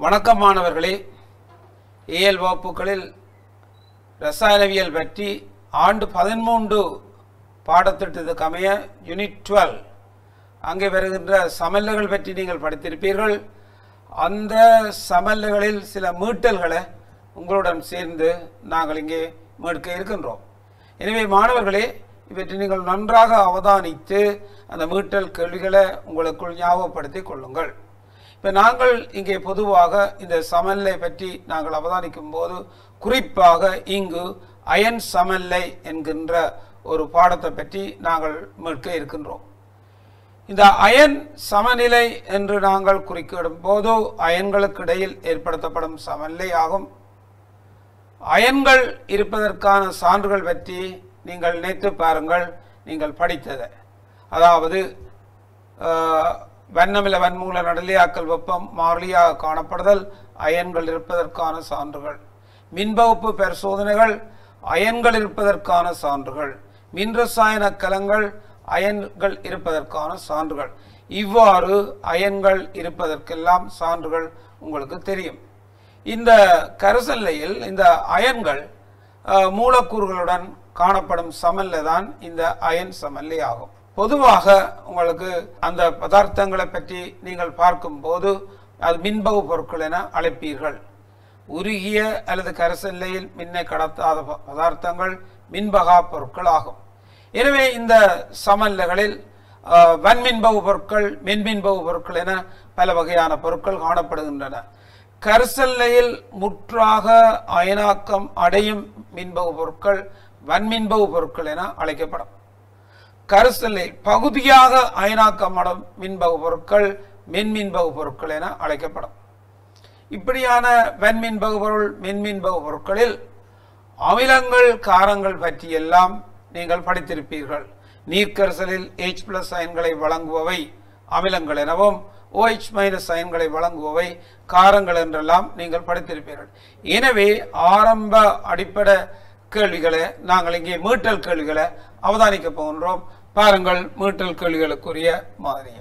வணக்கம் மாணவர்களே ஏஎல் வகுப்புகளில் ரசாயனவியல் பற்றி ஆண்டு பதிமூன்று பாடத்திட்டத்துக்கு அமைய யூனிட் டுவெல் அங்கே வருகின்ற சமல்கள் பற்றி நீங்கள் படித்திருப்பீர்கள் அந்த சமல்களில் சில மீட்டல்களை உங்களுடன் சேர்ந்து நாங்கள் இங்கே மீட்க இருக்கின்றோம் எனவே மாணவர்களே இவற்றை நீங்கள் நன்றாக அவதானித்து அந்த மீட்டல் கேள்விகளை உங்களுக்குள் ஞாபகப்படுத்திக் கொள்ளுங்கள் இப்போ நாங்கள் இங்கே பொதுவாக இந்த சமநிலை பற்றி நாங்கள் அவதானிக்கும் போது குறிப்பாக இங்கு அயன் சமநிலை என்கின்ற ஒரு பாடத்தை பற்றி நாங்கள் மீட்க இருக்கின்றோம் இந்த அயன் சமநிலை என்று நாங்கள் குறிக்கிடும் போது அயன்களுக்கு இடையில் ஏற்படுத்தப்படும் சமநிலை ஆகும் அயன்கள் இருப்பதற்கான சான்றுகள் பற்றி நீங்கள் நினைத்து பாருங்கள் நீங்கள் படித்ததை அதாவது ஆஹ், வண்ணமில வன்மூல நடலியாக்கல் வெப்பம் மாறிலியாக காணப்படுதல் அயன்கள் இருப்பதற்கான சான்றுகள் மின்பகுப்பு பரிசோதனைகள் அயன்கள் இருப்பதற்கான சான்றுகள் மின்ரசாயன கலங்கள் அயன்கள் இருப்பதற்கான சான்றுகள் இவ்வாறு அயன்கள் இருப்பதற்கெல்லாம் சான்றுகள் உங்களுக்கு தெரியும் இந்த கரைசல்லையில் இந்த அயன்கள் அஹ், மூலக்கூறுகளுடன் காணப்படும் சமல்ல தான் இந்த அயன் சமல்லி ஆகும் பொதுவாக உங்களுக்கு அந்த பதார்த்தங்களை பற்றி நீங்கள் பார்க்கும்போது அது மின்பகு பொருட்கள் என அழைப்பீர்கள் உருகிய அல்லது கரைசல்லையில் மின்னை கடத்தாத ப- பதார்த்தங்கள் மின்பகா பொருட்கள் ஆகும் எனவே இந்த சமல்களில் அஹ், வன்மின்பகு பொருட்கள் மின்மின்பகு பொருட்கள் என பல வகையான பொருட்கள் காணப்படுகின்றன கரிசல்லையில் முற்றாக அயனாக்கம் அடையும் மின்பகு பொருட்கள் வன்மின்பகு பொருட்கள் என அழைக்கப்படும் கரிசல்லை பகுதியாக அயனாக்கம் அடும் மின்பகு பொருட்கள் மின்மின்பகு பொருட்கள் என அழைக்கப்படும் இப்படியான வெண்மின்பகு பொருள் மின்மின்பகு பொருட்களில் அமிலங்கள் காரங்கள் பற்றியெல்லாம் நீங்கள் படித்திருப்பீர்கள் நீர்க்கரிசலில் H பிளஸ் அயன்களை வழங்குபவை அமிலங்கள் எனவும் OH மைனஸ் அயன்களை வழங்குபவை காரங்கள் என்றெல்லாம் நீங்கள் படித்திருப்பீர்கள் எனவே ஆரம்ப அடிப்படை கேள்விகளை நாங்கள் இங்கே மீட்டல் கேள்விகளை அவதானிக்க போகின்றோம் பாருங்கள் மீட்டல் கேள்விகளுக்குரிய மாதிரியை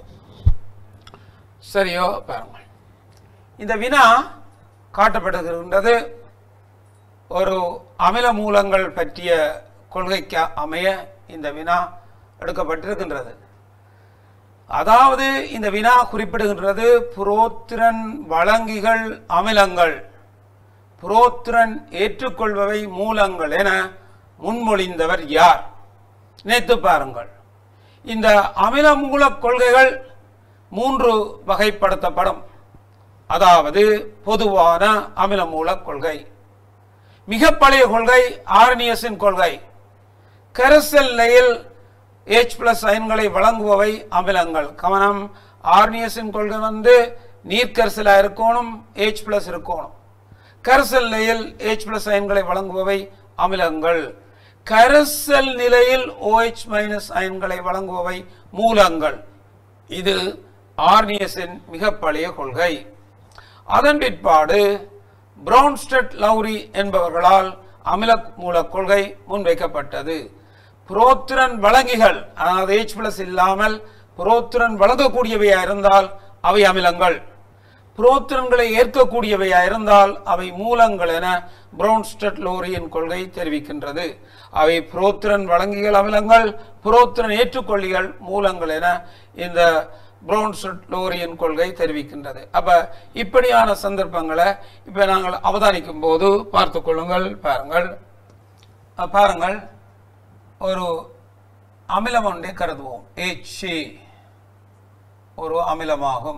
சரியோ பாருங்கள் இந்த வினா காட்டப்படுகின்றது ஒரு அமில மூலங்கள் பற்றிய கொள்கைக்கு அமைய இந்த வினா எடுக்கப்பட்டிருக்கின்றது அதாவது இந்த வினா குறிப்பிடுகின்றது புரோத்திரன் வழங்கிகள் அமிலங்கள் புரோத்திரன் ஏற்றுக்கொள்பவை மூலங்கள் என முன்மொழிந்தவர் யார் நினைத்து பாருங்கள் இந்த அமில மூலக் கொள்கைகள் மூன்று வகைப்படுத்தப்படும் அதாவது பொதுவான அமில மூலக் கொள்கை மிக பழைய கொள்கை ஆர்னியஸின் கொள்கை கெரசெல்லையில் H பிளஸ் அயன்களை வழங்குபவை அமிலங்கள் கவனம் ஆர்னியஸின் கொள்கை வந்து நீர்க்கரிசலா இருக்கணும் H பிளஸ் இருக்கணும் கரிசல் நிலையில் H பிளஸ் அயன்களை வழங்குபவை அமிலங்கள் கரிசல் நிலையில் OH மைனஸ் அயன்களை வழங்குபவை மூலங்கள் இது ஆர்னியஸின் மிக பழைய கொள்கை அதன் பிற்பாடு பிரவுன்ஸ்டட் லௌரி என்பவர்களால் அமில மூலக் கொள்கை முன்வைக்கப்பட்டது புரோத்திரன் வழங்கிகள் அதாவது H பிளஸ் இல்லாமல் புரோத்திரன் வழங்கக்கூடியவையா இருந்தால் அவை அமிலங்கள் புரோத்திரன்களை ஏற்கக்கூடியவையா இருந்தால் அவை மூலங்கள் என பிரவுன்ஸ்டட் லோரியின் கொள்கை தெரிவிக்கின்றது அவை புரோத்திரன் வழங்கிகள் அமிலங்கள் புரோத்திரன் ஏற்றுக்கொள்ளிகள் மூலங்கள் என இந்த பிரவுன்ஸ்டட் லோரியின் கொள்கை தெரிவிக்கின்றது அப்ப இப்படியான சந்தர்ப்பங்களை இப்ப நாங்கள் அவதானிக்கும் போது பார்த்துக் கொள்ளுங்கள் பாருங்கள் அஹ் பாருங்கள் ஒரு அமிலம் ஒன்றை கருதுவோம் HC ஒரு அமிலமாகும்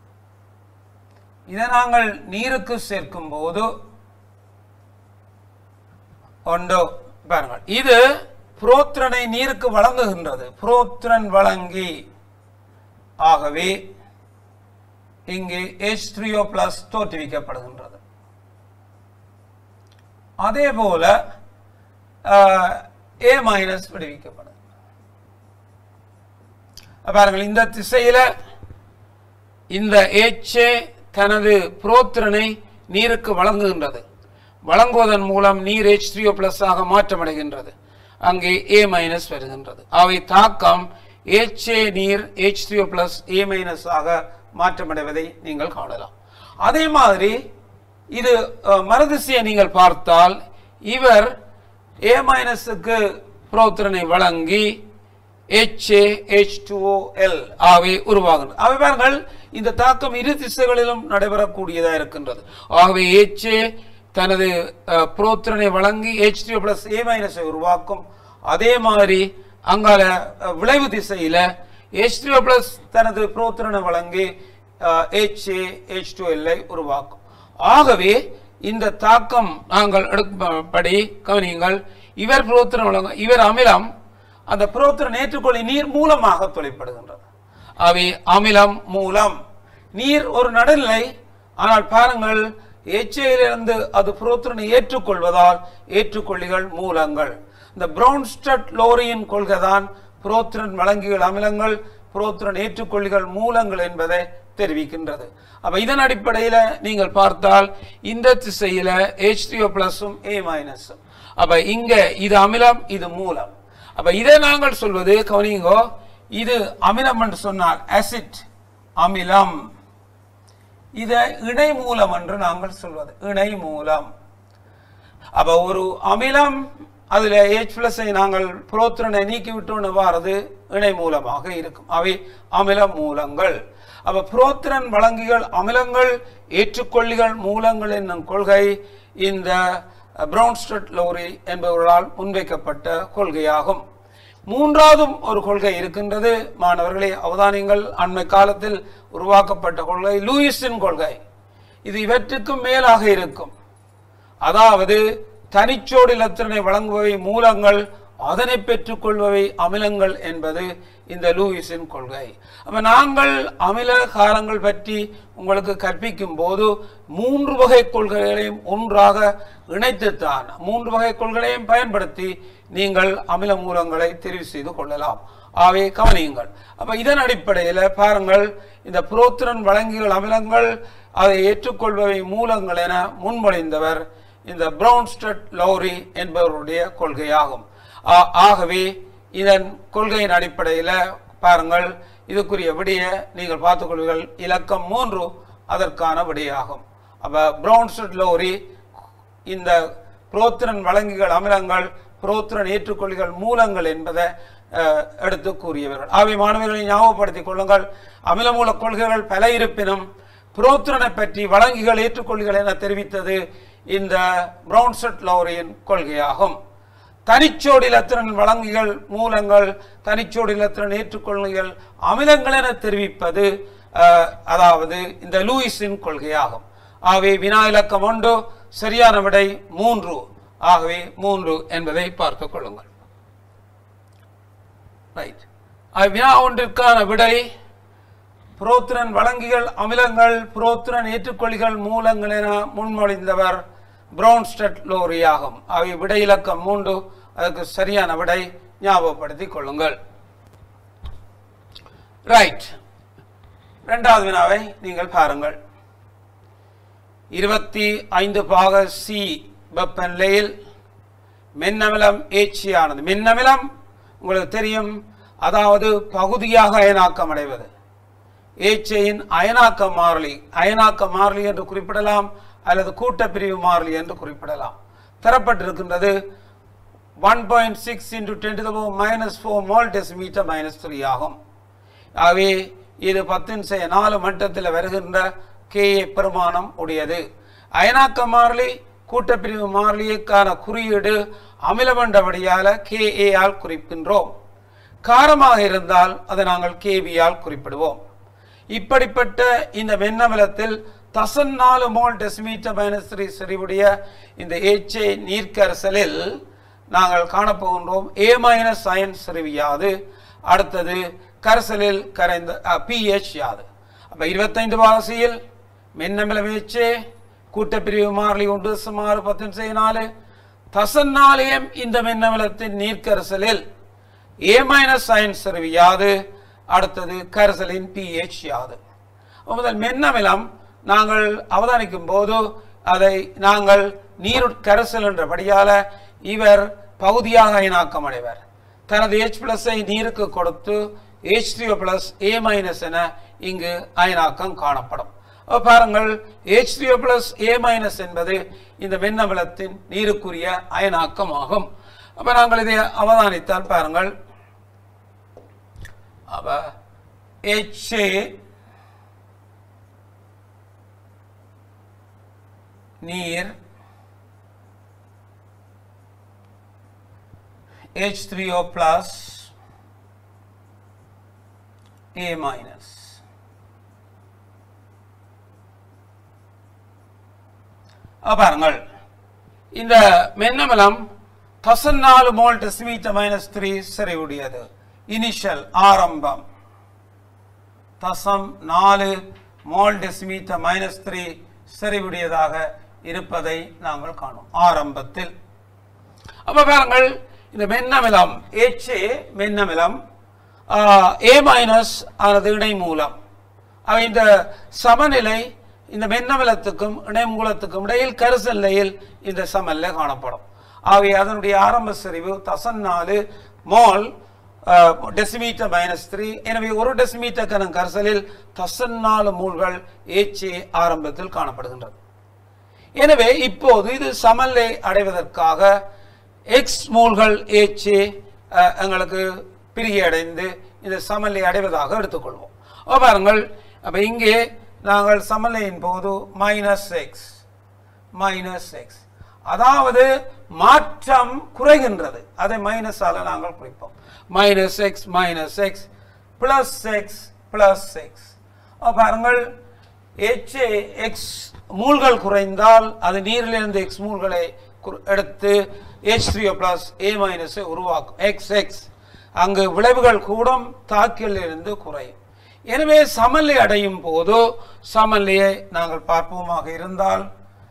இதை நாங்கள் நீருக்கு சேர்க்கும் போது ஒன்றோ பாருங்கள் இது புரோத்திரனை நீருக்கு வழங்குகின்றது புரோத்திரன் வழங்கி ஆகவே இங்கே H த்ரீஓ பிளஸ் தோற்றுவிக்கப்படுகின்றது அதே போல ஏ மைனஸ் விடுவிக்கப்படும் பாருங்கள் இந்த திசையில இந்த ஏச்சே தனது புரோத்திரனை நீருக்கு வழங்குகின்றது வழங்குவதன் மூலம் நீர் H த்ரீஓ பிளஸ் ஆக மாற்றமடைகின்றது அங்கே ஏ மைனஸ் வருகின்றது அவை தாக்கம் HA நீர் H three O plus A minus ஆக மாற்றமடைவதை நீங்கள் காணலாம் அதே மாதிரி இது அஹ், மறுதிசையை நீங்கள் பார்த்தால் இவர் ஏ மைனஸுக்கு புரோத்திரனை வழங்கி HA H2OL ஆகவே உருவாகின்றது ஆகவே பாருங்கள் இந்த தாக்கம் இரு திசைகளிலும் நடைபெறக்கூடியதாக இருக்கின்றது ஆகவே HA தனது அஹ், புரோத்திரனை வழங்கி H2O பிளஸ் ஏ மைனஸை உருவாக்கும் அதே மாதிரி அங்கால அஹ், விளைவு திசையில H3O பிளஸ் தனது புரோத்திரனை வழங்கி அஹ், HA H2L ஐ உருவாக்கும் ஆகவே இந்த தாக்கம் நாங்கள் எடுப்பபடி கவனியுங்கள் இவர் புரோத்திரன் வழங்க இவர் அமிலம் அந்த புரோத்திரன் ஏற்றுக்கொள்ளி நீர் மூலமாக தொலைப்படுகின்றது அவை அமிலம் மூலம் நீர் ஒரு நடுநிலை ஆனால் பாருங்கள் எச்சையிலிருந்து அது புரோத்திரனை ஏற்றுக்கொள்வதால் ஏற்றுக்கொள்ளிகள் மூலங்கள் இந்த பிரவுன்ஸ்டட் லோரியின் கொள்கைதான் புரோத்திரன் வழங்கிகள் அமிலங்கள் புரோத்திரன் ஏற்றுக்கொள்ளிகள் மூலங்கள் என்பதை தெரிவிக்கின்றது அப்ப இதன் அடிப்படையில நீங்கள் பார்த்தால் இந்த திசையில H3O பிளஸும் A மைனஸும் அப்ப இங்க இது அமிலம் இது மூலம் அப்ப இதை நாங்கள் சொல்வது கவனிங்கோ இது அமிலம் என்று சொன்னால் அசிட் அமிலம் இதை இணை மூலம் என்று நாங்கள் சொல்வது இணை மூலம் அப்ப ஒரு அமிலம் அதுல H பிளஸை நாங்கள் புரோத்திரனை நீக்கி விட்டோன்னு வாரது இணை மூலமாக இருக்கும் அவை அமில மூலங்கள் அப்ப புரோத்திரன் வழங்கிகள் அமிலங்கள் ஏற்றுக்கொள்ளிகள் மூலங்கள் என்னும் கொள்கை இந்த பிரவுன்ஸ்டட் லோரி என்பவர்களால் முன்வைக்கப்பட்ட கொள்கையாகும் மூன்றாவதும் ஒரு கொள்கை இருக்கின்றது மாணவர்களே அவதானியங்கள் அண்மை காலத்தில் உருவாக்கப்பட்ட கொள்கை லூயிஸின் கொள்கை இது இவற்றுக்கும் மேலாக இருக்கும் அதாவது தனிச்சோடி இலத்திரனை வழங்குபவை மூலங்கள் அதனை பெற்றுக்கொள்பவை அமிலங்கள் என்பது இந்த லூயிஸின் கொள்கை அப்ப நாங்கள் அமில காரங்கள் பற்றி உங்களுக்கு கற்பிக்கும் போது மூன்று வகை கொள்கைகளையும் ஒன்றாக இணைத்துத்தான் மூன்று வகை கொள்கைகளையும் பயன்படுத்தி நீங்கள் அமில மூலங்களை தெரிவு செய்து கொள்ளலாம் ஆகவே கவனியுங்கள் அப்ப இதன் அடிப்படையில் பாருங்கள் இந்த புரோத்திரன் வழங்கிகள் அமிலங்கள் அதை ஏற்றுக்கொள்பவை மூலங்கள் என முன்மொழிந்தவர் இந்த பிரவுன்ஸ்டட் லௌரி என்பவருடைய கொள்கையாகும் ஆ- ஆகவே இதன் கொள்கையின் அடிப்படையில் பாருங்கள் இதுக்குரிய விடைய நீங்கள் பார்த்துக்கொள்வீர்கள் இலக்கம் மூன்று அதற்கான விடையாகும் அப்ப பிரவுன்ஸ்டட் லௌரி இந்த புரோத்திரன் வழங்கிகள் அமிலங்கள் புரோத்திரன் ஏற்றுக்கொள்ளிகள் மூலங்கள் என்பதை அஹ், எடுத்து கூறியவர்கள் ஆகவே மாணவர்களை ஞாபகப்படுத்திக் கொள்ளுங்கள் அமில மூல கொள்கைகள் பல இருப்பினும் புரோத்திரனை பற்றி வழங்கிகள் ஏற்றுக்கொள்ளிகள் என தெரிவித்தது இந்த பிரவுன்செட் லௌரியின் கொள்கையாகும் தனிச்சோடி இலத்திரன் வழங்கிகள் மூலங்கள் தனிச்சோடி இலத்திரன் ஏற்றுக்கொள்கைகள் அமிலங்கள் என தெரிவிப்பது அஹ், அதாவது இந்த லூயிஸின் கொள்கையாகும் ஆகவே வினா இலக்கம் ஒன்று சரியான விடை மூன்று ஆகவே மூன்று என்பதை பார்த்துக் கொள்ளுங்கள் ரைட் வினா ஒன்றிற்கான விடை புரோத்திரன் வழங்கிகள் அமிலங்கள் புரோத்திரன் ஏற்றுக்கொள்ளிகள் மூலங்கள் என முன்மொழிந்தவர் பிரவுன்ஸ்டட் லோரி ஆகும் அவை விடை இலக்கம் மூன்று அதுக்கு சரியான விடை ஞாபகப்படுத்திக் கொள்ளுங்கள் ரைட் இரண்டாவது வினாவை நீங்கள் பாருங்கள் இருபத்தி ஐந்து பாக சி வெப்பநிலையில் மின்னமிலம் ஏச்சியானது மின்னமிலம் உங்களுக்கு தெரியும் அதாவது பகுதியாக அயனாக்கம் அடைவது ஏச்சையின் அயனாக்க மாறிலி அயனாக்க மாறிலி என்று குறிப்பிடலாம் அல்லது கூட்டப்பிரிவு மாறிலி என்று குறிப்பிடலாம் தரப்பட்டிருக்கின்றது one point six into ten to minus four mole decimetre minus three ஆகும் ஆகவே இது பத்தின் செய்ய நாலு மட்டத்தில் வருகின்ற கேஏ பெருமானம் உடையது அயனாக்க மாறிலி கூட்டப்பிரிவு மாறிலிக்கான குறியீடு அமிலமண்டபடியால கேஏ ஆல் குறிக்கின்றோம் காரமாக இருந்தால் அதை நாங்கள் கேபியால் குறிப்பிடுவோம் இப்படிப்பட்ட இந்த வெண்ணமிலத்தில் தசன் நாலு மோல் டெசிமீட்டர் மைனஸ் த்ரீ செறிவுடைய இந்த ஏச்சை நீர்க்கரசலில் நாங்கள் காணப்போகின்றோம் ஏ மைனஸ் அயன் செறிவு யாது அடுத்தது கரைசலில் கரைந்த பிஹெச் யாது அப்ப இருபத்தைந்து வாசியில் மின்னமிலம் ஏச்சே கூட்டப்பிரிவு மாறிலி ஒன்று சுமார் பத்து செய்ய நாலு தசன்னாலயம் இந்த மின்னமிலத்தின் நீர்க்கரசலில் ஏ மைனஸ் சைன் செறிவு யாது அடுத்தது கரைசலின் பிஹெச் யாது அப்ப முதல் மென்னமிலம் நாங்கள் அவதானிக்கும் போது அதை நாங்கள் நீர் கரைசல் என்றபடியால இவர் பகுதியாக அயனாக்கம் அடைவர் தனது H பிளஸை நீருக்கு கொடுத்து H3O பிளஸ் ஏ மைனஸ் என இங்கு அயனாக்கம் காணப்படும் அப்ப பாருங்கள் H3O three plus A minus என்பது இந்த வெண்ணமிலத்தின் நீருக்குரிய அயனாக்கம் ஆகும் அப்ப நாங்கள் இதை அவதானித்தால் பாருங்கள் அப்ப HA நீர் H3O plus A minus அப்ப பாருங்கள் இந்த மென்னமலம் பதினாலு மோல் டெசிமீட்டர் மைனஸ் த்ரீ சரிவுடையது இனிஷியல் ஆரம்பம் தசம் நாலு மோல் டெசிமீட்டர் மைனஸ் த்ரீ சரிவுடையதாக இருப்பதை நாங்கள் காணும் ஆரம்பத்தில் அப்ப பாருங்கள் இந்த மென்னமிலம் HA மென்னமிலம் ஏ மைனஸ் ஆனது இடைமூலம் அவை இந்த சமநிலை இந்த மென்னமிலத்துக்கும் இடைமூலத்துக்கும் இடையில் கரிசல்லையில் இந்த சமநிலை காணப்படும் ஆகவே அதனுடைய ஆரம்ப செறிவு தசன் நாலு மோல் டெசிமீட்டர் மைனஸ் த்ரீ எனவே ஒரு டெசிமீட்டர் கனம் கரிசலில் தசன் நாலு மூல்கள் ஏச்ஏ ஆரம்பத்தில் காணப்படுகின்றது எனவே இப்போது இது சமநிலை அடைவதற்காக எக்ஸ் மூல்கள் ஏச்சு எங்களுக்கு பிரிகை அடைந்து இந்த சமநிலை அடைவதாக எடுத்துக்கொள்வோம் அப்ப பாருங்கள் அப்ப இங்கே நாங்கள் சமநிலையின் போது மைனஸ் எக்ஸ் மைனஸ் எக்ஸ் அதாவது மாற்றம் குறைகின்றது அதை மைனஸால நாங்கள் குறிப்போம் minus x minus x plus x plus x பாருங்கள் HA எக்ஸ் மூல்கள் குறைந்தால் அது நீரிலிருந்து எக்ஸ் மூல்களை குறு- எடுத்து H3O த்ரீ பிளஸ் ஏ மைனஸை உருவாக்கும் எக்ஸ் எக்ஸ் அங்கு விளைவுகள் கூடும் தாக்கியில் இருந்து குறையும் எனவே சமநிலை அடையும் போது சமநிலையை நாங்கள் பார்ப்போமாக இருந்தால்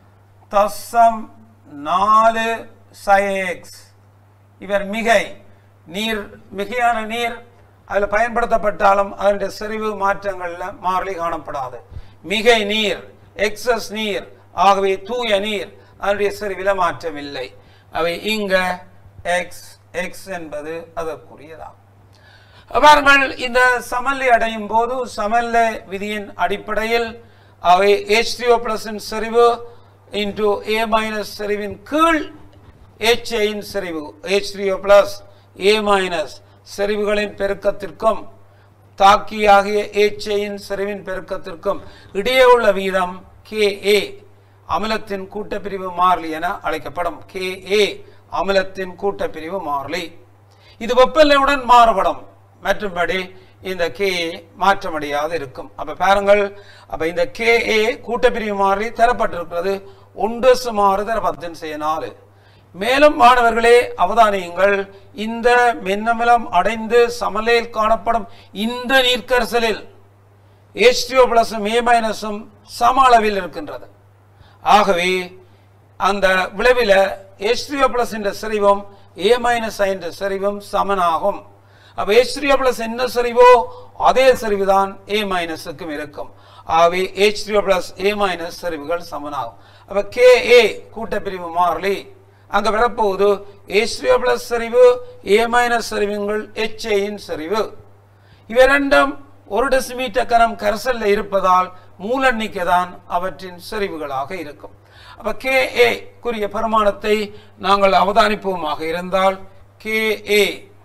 தசம் நாலு எக்ஸ் இவர் மிகை நீர் மிகையான நீர் அதில் பயன்படுத்தப்பட்டாலும் அதனுடைய செறிவு மாற்றங்கள்ல மாறலி காணப்படாது மிகை நீர் எக்ஸஸ் நீர் ஆகவே தூய நீர் அதனுடைய செறிவில மாற்றம் இல்லை அவை இங்க எக்ஸ் எக்ஸ் என்பது அதற்குரியதாகும் பாருங்கள் இந்த சமநிலை அடையும் போது சமநிலை விதியின் அடிப்படையில் அவை H3O த்ரீ பிளஸின் செறிவு இன்டு ஏ மைனஸ் செறிவின் கீழ் HA இன் செறிவு H3O three plus A minus செறிவுகளின் பெருக்கத்திற்கும் தாக்கியாகிய HA இன் செறிவின் பெருக்கத்திற்கும் இடையே உள்ள வீதம் KA அமிலத்தின் கூட்டப்பிரிவு மாறிலி என அழைக்கப்படும் KA அமிலத்தின் கூட்டப்பிரிவு மாறிலி இது வெப்பநிலையுடன் மாறுபடும் மற்றும்படி இந்த கே மாற்றமடையாது இருக்கும் அப்ப பாருங்கள் அப்ப இந்த கே ஏ கூட்டப்பிரிவு மாறி தரப்பட்டிருக்கிறது ஒன்று சுமாறு தர பத்தின் செய்ய நாலு மேலும் மாணவர்களே அவதானியுங்கள் இந்த மின்னமிலம் அடைந்து சமநிலையில் காணப்படும் இந்த நீர்க்கரசலில் H3O பிளஸும் ஏ மைனஸும் சம அளவில் இருக்கின்றது ஆகவே அந்த விளைவில் H3O பிளஸ் என்ற செறிவும் ஏ மைனஸ் என்ற செறிவும் சமனாகும் அப்ப H3O பிளஸ் என்ன செறிவோ அதே செறிவு தான் ஏ மைனஸுக்கும் இருக்கும் ஆகவே H3O பிளஸ் ஏ மைனஸ் செறிவுகள் சமனாகும் அப்ப கே ஏ கூட்டப்பிரிவு மாறிலி அங்க வரப்போகுது H3O பிளஸ் செறிவு ஏ மைனஸ் செறிவுங்கள் HA இன் செறிவு இவை இரண்டும் ஒரு டெசிமீட்டர் கனம் கரசல்ல இருப்பதால் மூலெண்ணிக்கை தான் அவற்றின் செறிவுகளாக இருக்கும் அப்ப கே ஏ குறிய பெருமானத்தை நாங்கள் அவதானிப்போமாக இருந்தால் கே ஏ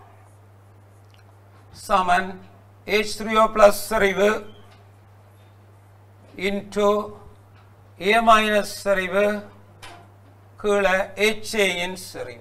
சமன் H3O த்ரீ பிளஸ் செறிவு இன்டு ஏ மைனஸ் செறிவு கீழே HA இன் செறிவு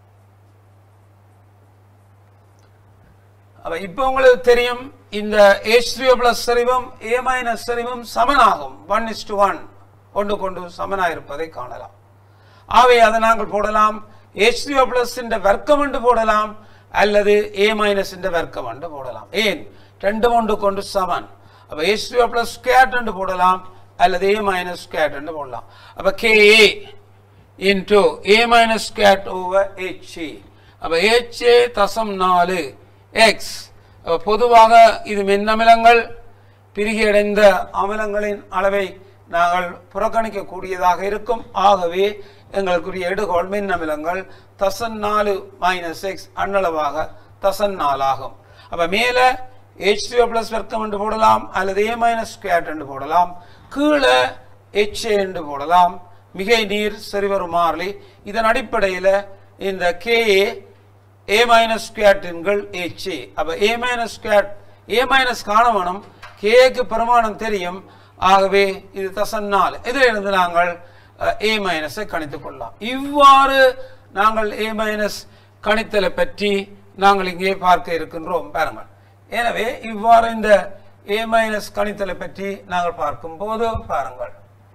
அப்ப இப்போ உங்களுக்கு தெரியும் இந்த H3O த்ரீ பிளஸ் செறிவும் ஏ மைனஸ் செறிவும் சமனாகும் ஒன் இஸ் டு ஒன் கொண்டு கொண்டு சமனாயிருப்பதை காணலாம் ஆகவே அதை நாங்கள் போடலாம் H3O த்ரீ பிளஸ் வர்க்கம் என்று போடலாம் அல்லது ஏ மைனஸ் வர்க்கம் என்று போடலாம் ஏன் ரெண்டு ஒன்று கொண்டு சமன் அப்ப H3O த்ரீ பிளஸ் ஸ்கேட் என்று போடலாம் அல்லது ஏ மைனஸ் ஸ்கேட் என்று போடலாம் அப்ப K A into A minus squared over HA அப்ப ஹெச்ஏ தசம் நாலு எக்ஸ் பொதுவாக இது மின்னமிலங்கள் பிரிகையடைந்த அமிலங்களின் அளவை நாங்கள் புறக்கணிக்கக்கூடியதாக இருக்கும் ஆகவே எங்களுக்குரிய எடுகோள் மின்னமிலங்கள் தசன் நாலு மைனஸ் எக்ஸ் அன்னளவாக தசன் நாலாகும் அப்ப மேல ஹெச் த்ரீ ப்ளஸ் வர்க்கம் என்று போடலாம் அல்லது ஏ மைனஸ் ஸ்கொயர் என்று போடலாம் கீழே HA என்று போடலாம் மிகை நீர் சரிவரும் மாறிலி இதன் அடிப்படையில் இந்த KA ஏ மைனஸ் ஸ்கொயர்டின்கள் HA அப்ப A minus squared A minus காணவனம் கேக்கு பெருமானம் தெரியும் ஆகவே இது தசன்னால் இதில் இருந்து நாங்கள் ஏ மைனஸை கணித்துக் கொள்ளலாம் இவ்வாறு நாங்கள் ஏ மைனஸ் கணித்தலை பற்றி நாங்கள் இங்கே பார்க்க இருக்கின்றோம் பாருங்கள் எனவே இவ்வாறு இந்த ஏ மைனஸ் கணித்தலை பற்றி நாங்கள் பார்க்கும்போது பாருங்கள்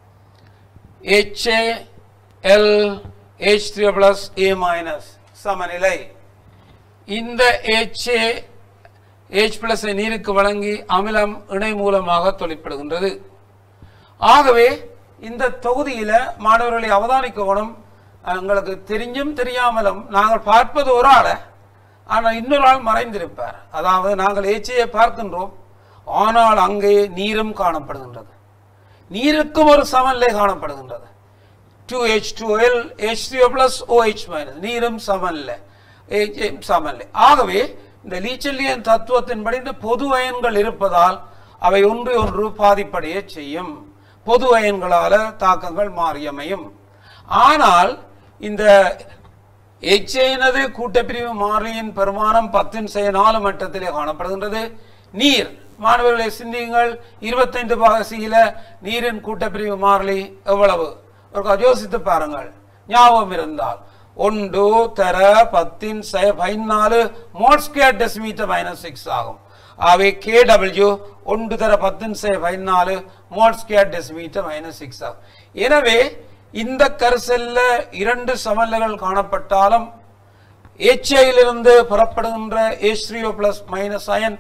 HA L H3 plus A minus சமநிலை இந்த HA H plus ஐ நீருக்கு வழங்கி அமிலம் இணை மூலமாக தொழிற்படுகின்றது ஆகவே இந்த தொகுதியில மாணவர்களை அவதானிக்கணும் எங்களுக்கு தெரிஞ்சும் தெரியாமலும் நாங்கள் பார்ப்பது ஒரு ஆளை ஆனால் இன்னொரு ஆள் மறைந்திருப்பார் அதாவது நாங்கள் ஏச்சியை பார்க்கின்றோம் ஆனால் அங்கே நீரும் காணப்படுகின்றது நீருக்கும் ஒரு சமநிலை காணப்படுகின்றது two H two L H three plus OH minus நீரும் சமநிலை H சமநிலை ஆகவே இந்த லீச்சல்லியன் தத்துவத்தின்படி இந்த பொது அயன்கள் இருப்பதால் அவை ஒன்று ஒன்று பாதிப்படைய செய்யும் பொது அயன்களால தாக்கங்கள் மாறியமையும் ஆனால் இந்த எச்சையினது கூட்டப்பிரிவு மாறிலியின் பெருமானம் பத்தின் செய்ய நாலு மட்டத்திலே காணப்படுகின்றது நீர் மாணவர்களை சிந்தியுங்கள் இருபத்தைந்து பாகசியில நீரின் கூட்டப்பிரிவு மாறிலி எவ்வளவு ஒரு யோசித்து பாருங்கள் ஞாபகம் இருந்தால் ஒன்று தர பத்தின் செய பதினாலு மோட்ஸ்கேர் டெசிமீட்டர் மைனஸ் சிக்ஸ் ஆகும் ஆகவே கே டபிள்யூ ஒன்று தர பத்தின் செய பதினாலு மோட்ஸ்கேர் டெசிமீட்டர் மைனஸ் சிக்ஸ் ஆகும் எனவே இந்த கரிசல்ல இரண்டு சமநிலைகள் காணப்பட்டாலும் ஏச்சையிலிருந்து புறப்படுகின்ற H3O three plus minus ion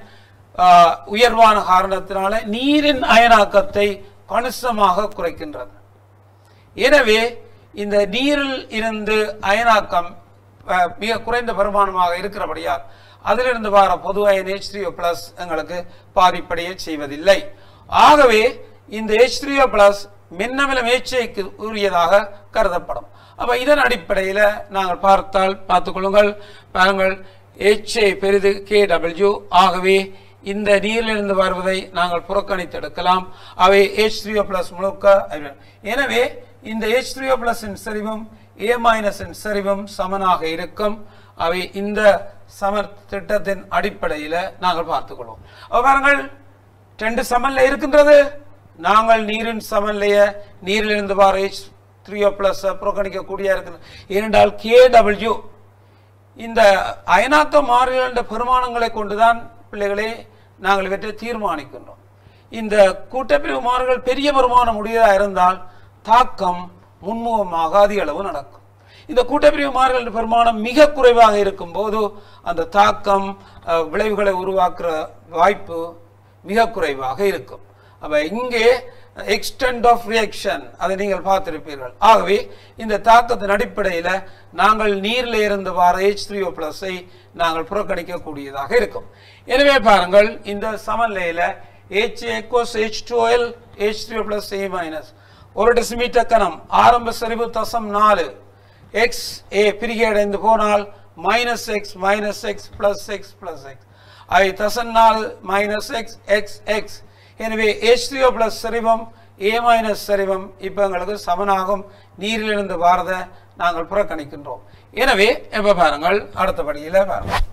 உயர்வான காரணத்தினால நீரின் அயனாக்கத்தை கணிசமாக குறைக்கின்றது எனவே இந்த நீரில் இருந்து அயனாக்கம் அஹ், மிக குறைந்த பெருமானமாக இருக்கிறபடியால் அதிலிருந்து வர பொது அயன் H3O த்ரீ பிளஸ் எங்களுக்கு பாதிப்படைய செய்வதில்லை ஆகவே இந்த H3O த்ரீ பிளஸ் மின்னமிலம் ஏச்சைக்கு உரியதாக கருதப்படும் அப்ப இதன் அடிப்படையில் நாங்கள் பார்த்தால் பார்த்துக்கொள்ளுங்கள் பாருங்கள் HA பெரிது KW ஆகவே இந்த நீரிலிருந்து வருவதை நாங்கள் புறக்கணித்து எடுக்கலாம் அவை H3O த்ரீ பிளஸ் முழுக்க அறிவு. எனவே இந்த H3O த்ரீ பிளஸின் செறிவும் A மைனஸின் செறிவும் சமனாக இருக்கும் அவை இந்த சமர் திட்டத்தின் அடிப்படையில் நாங்கள் பார்த்துக்கொள்வோம் அப்ப பாருங்கள் ரெண்டு சமநிலை இருக்கின்றது நாங்கள் நீரின் சமநிலைய நீரிலிருந்து வர H த்ரீ பிளஸ் புறக்கணிக்கக்கூடிய இருக்குது ஏனென்றால் KW இந்த அயனாக்க மாறிகள் என்ற பெருமானங்களை கொண்டுதான் பிள்ளைகளே நாங்கள் இவற்றை தீர்மானிக்கின்றோம் இந்த கூட்டப்பிரிவு மாறுகள் பெரிய பெருமானம் உடையதாக இருந்தால் தாக்கம் முன்முகமாக அதிக அளவு நடக்கும் இந்த கூட்டப்பிரிவு மாறுகள் என்ற பெருமானம் மிக குறைவாக இருக்கும் போது அந்த தாக்கம் அஹ், விளைவுகளை உருவாக்குற வாய்ப்பு மிக குறைவாக இருக்கும் அப்ப இங்கே எக்ஸ்டெண்ட் ஆஃப் ரியாக்ஷன் அதை நீங்கள் பார்த்திருப்பீர்கள் ஆகவே இந்த தாக்கத்தின் அடிப்படையில் நாங்கள் நீரில் இருந்து வர H3O த்ரீ பிளஸை நாங்கள் புறக்கணிக்கக்கூடியதாக இருக்கும் எனவே பாருங்கள் இந்த சமநிலையில் H aqueous H two L H three plus A minus ஒரு டெசிமீட்டர் கணம் ஆரம்ப சரிவு தசம் நாலு எக்ஸ் ஏ பிரிகை அடைந்து போனால் minus x minus x plus x plus x ஐ தசன்னால் மைனஸ் எக்ஸ் எக்ஸ் எக்ஸ் எனவே H3O த்ரீ பிளஸ் சரிவம் ஏ மைனஸ் சரிவம் இப்போ எங்களுக்கு சமனாகும் நீரிலிருந்து வாரத நாங்கள் புறக்கணிக்கின்றோம் எனவே எப்ப பாருங்கள் அடுத்தபடியில் பாருங்கள்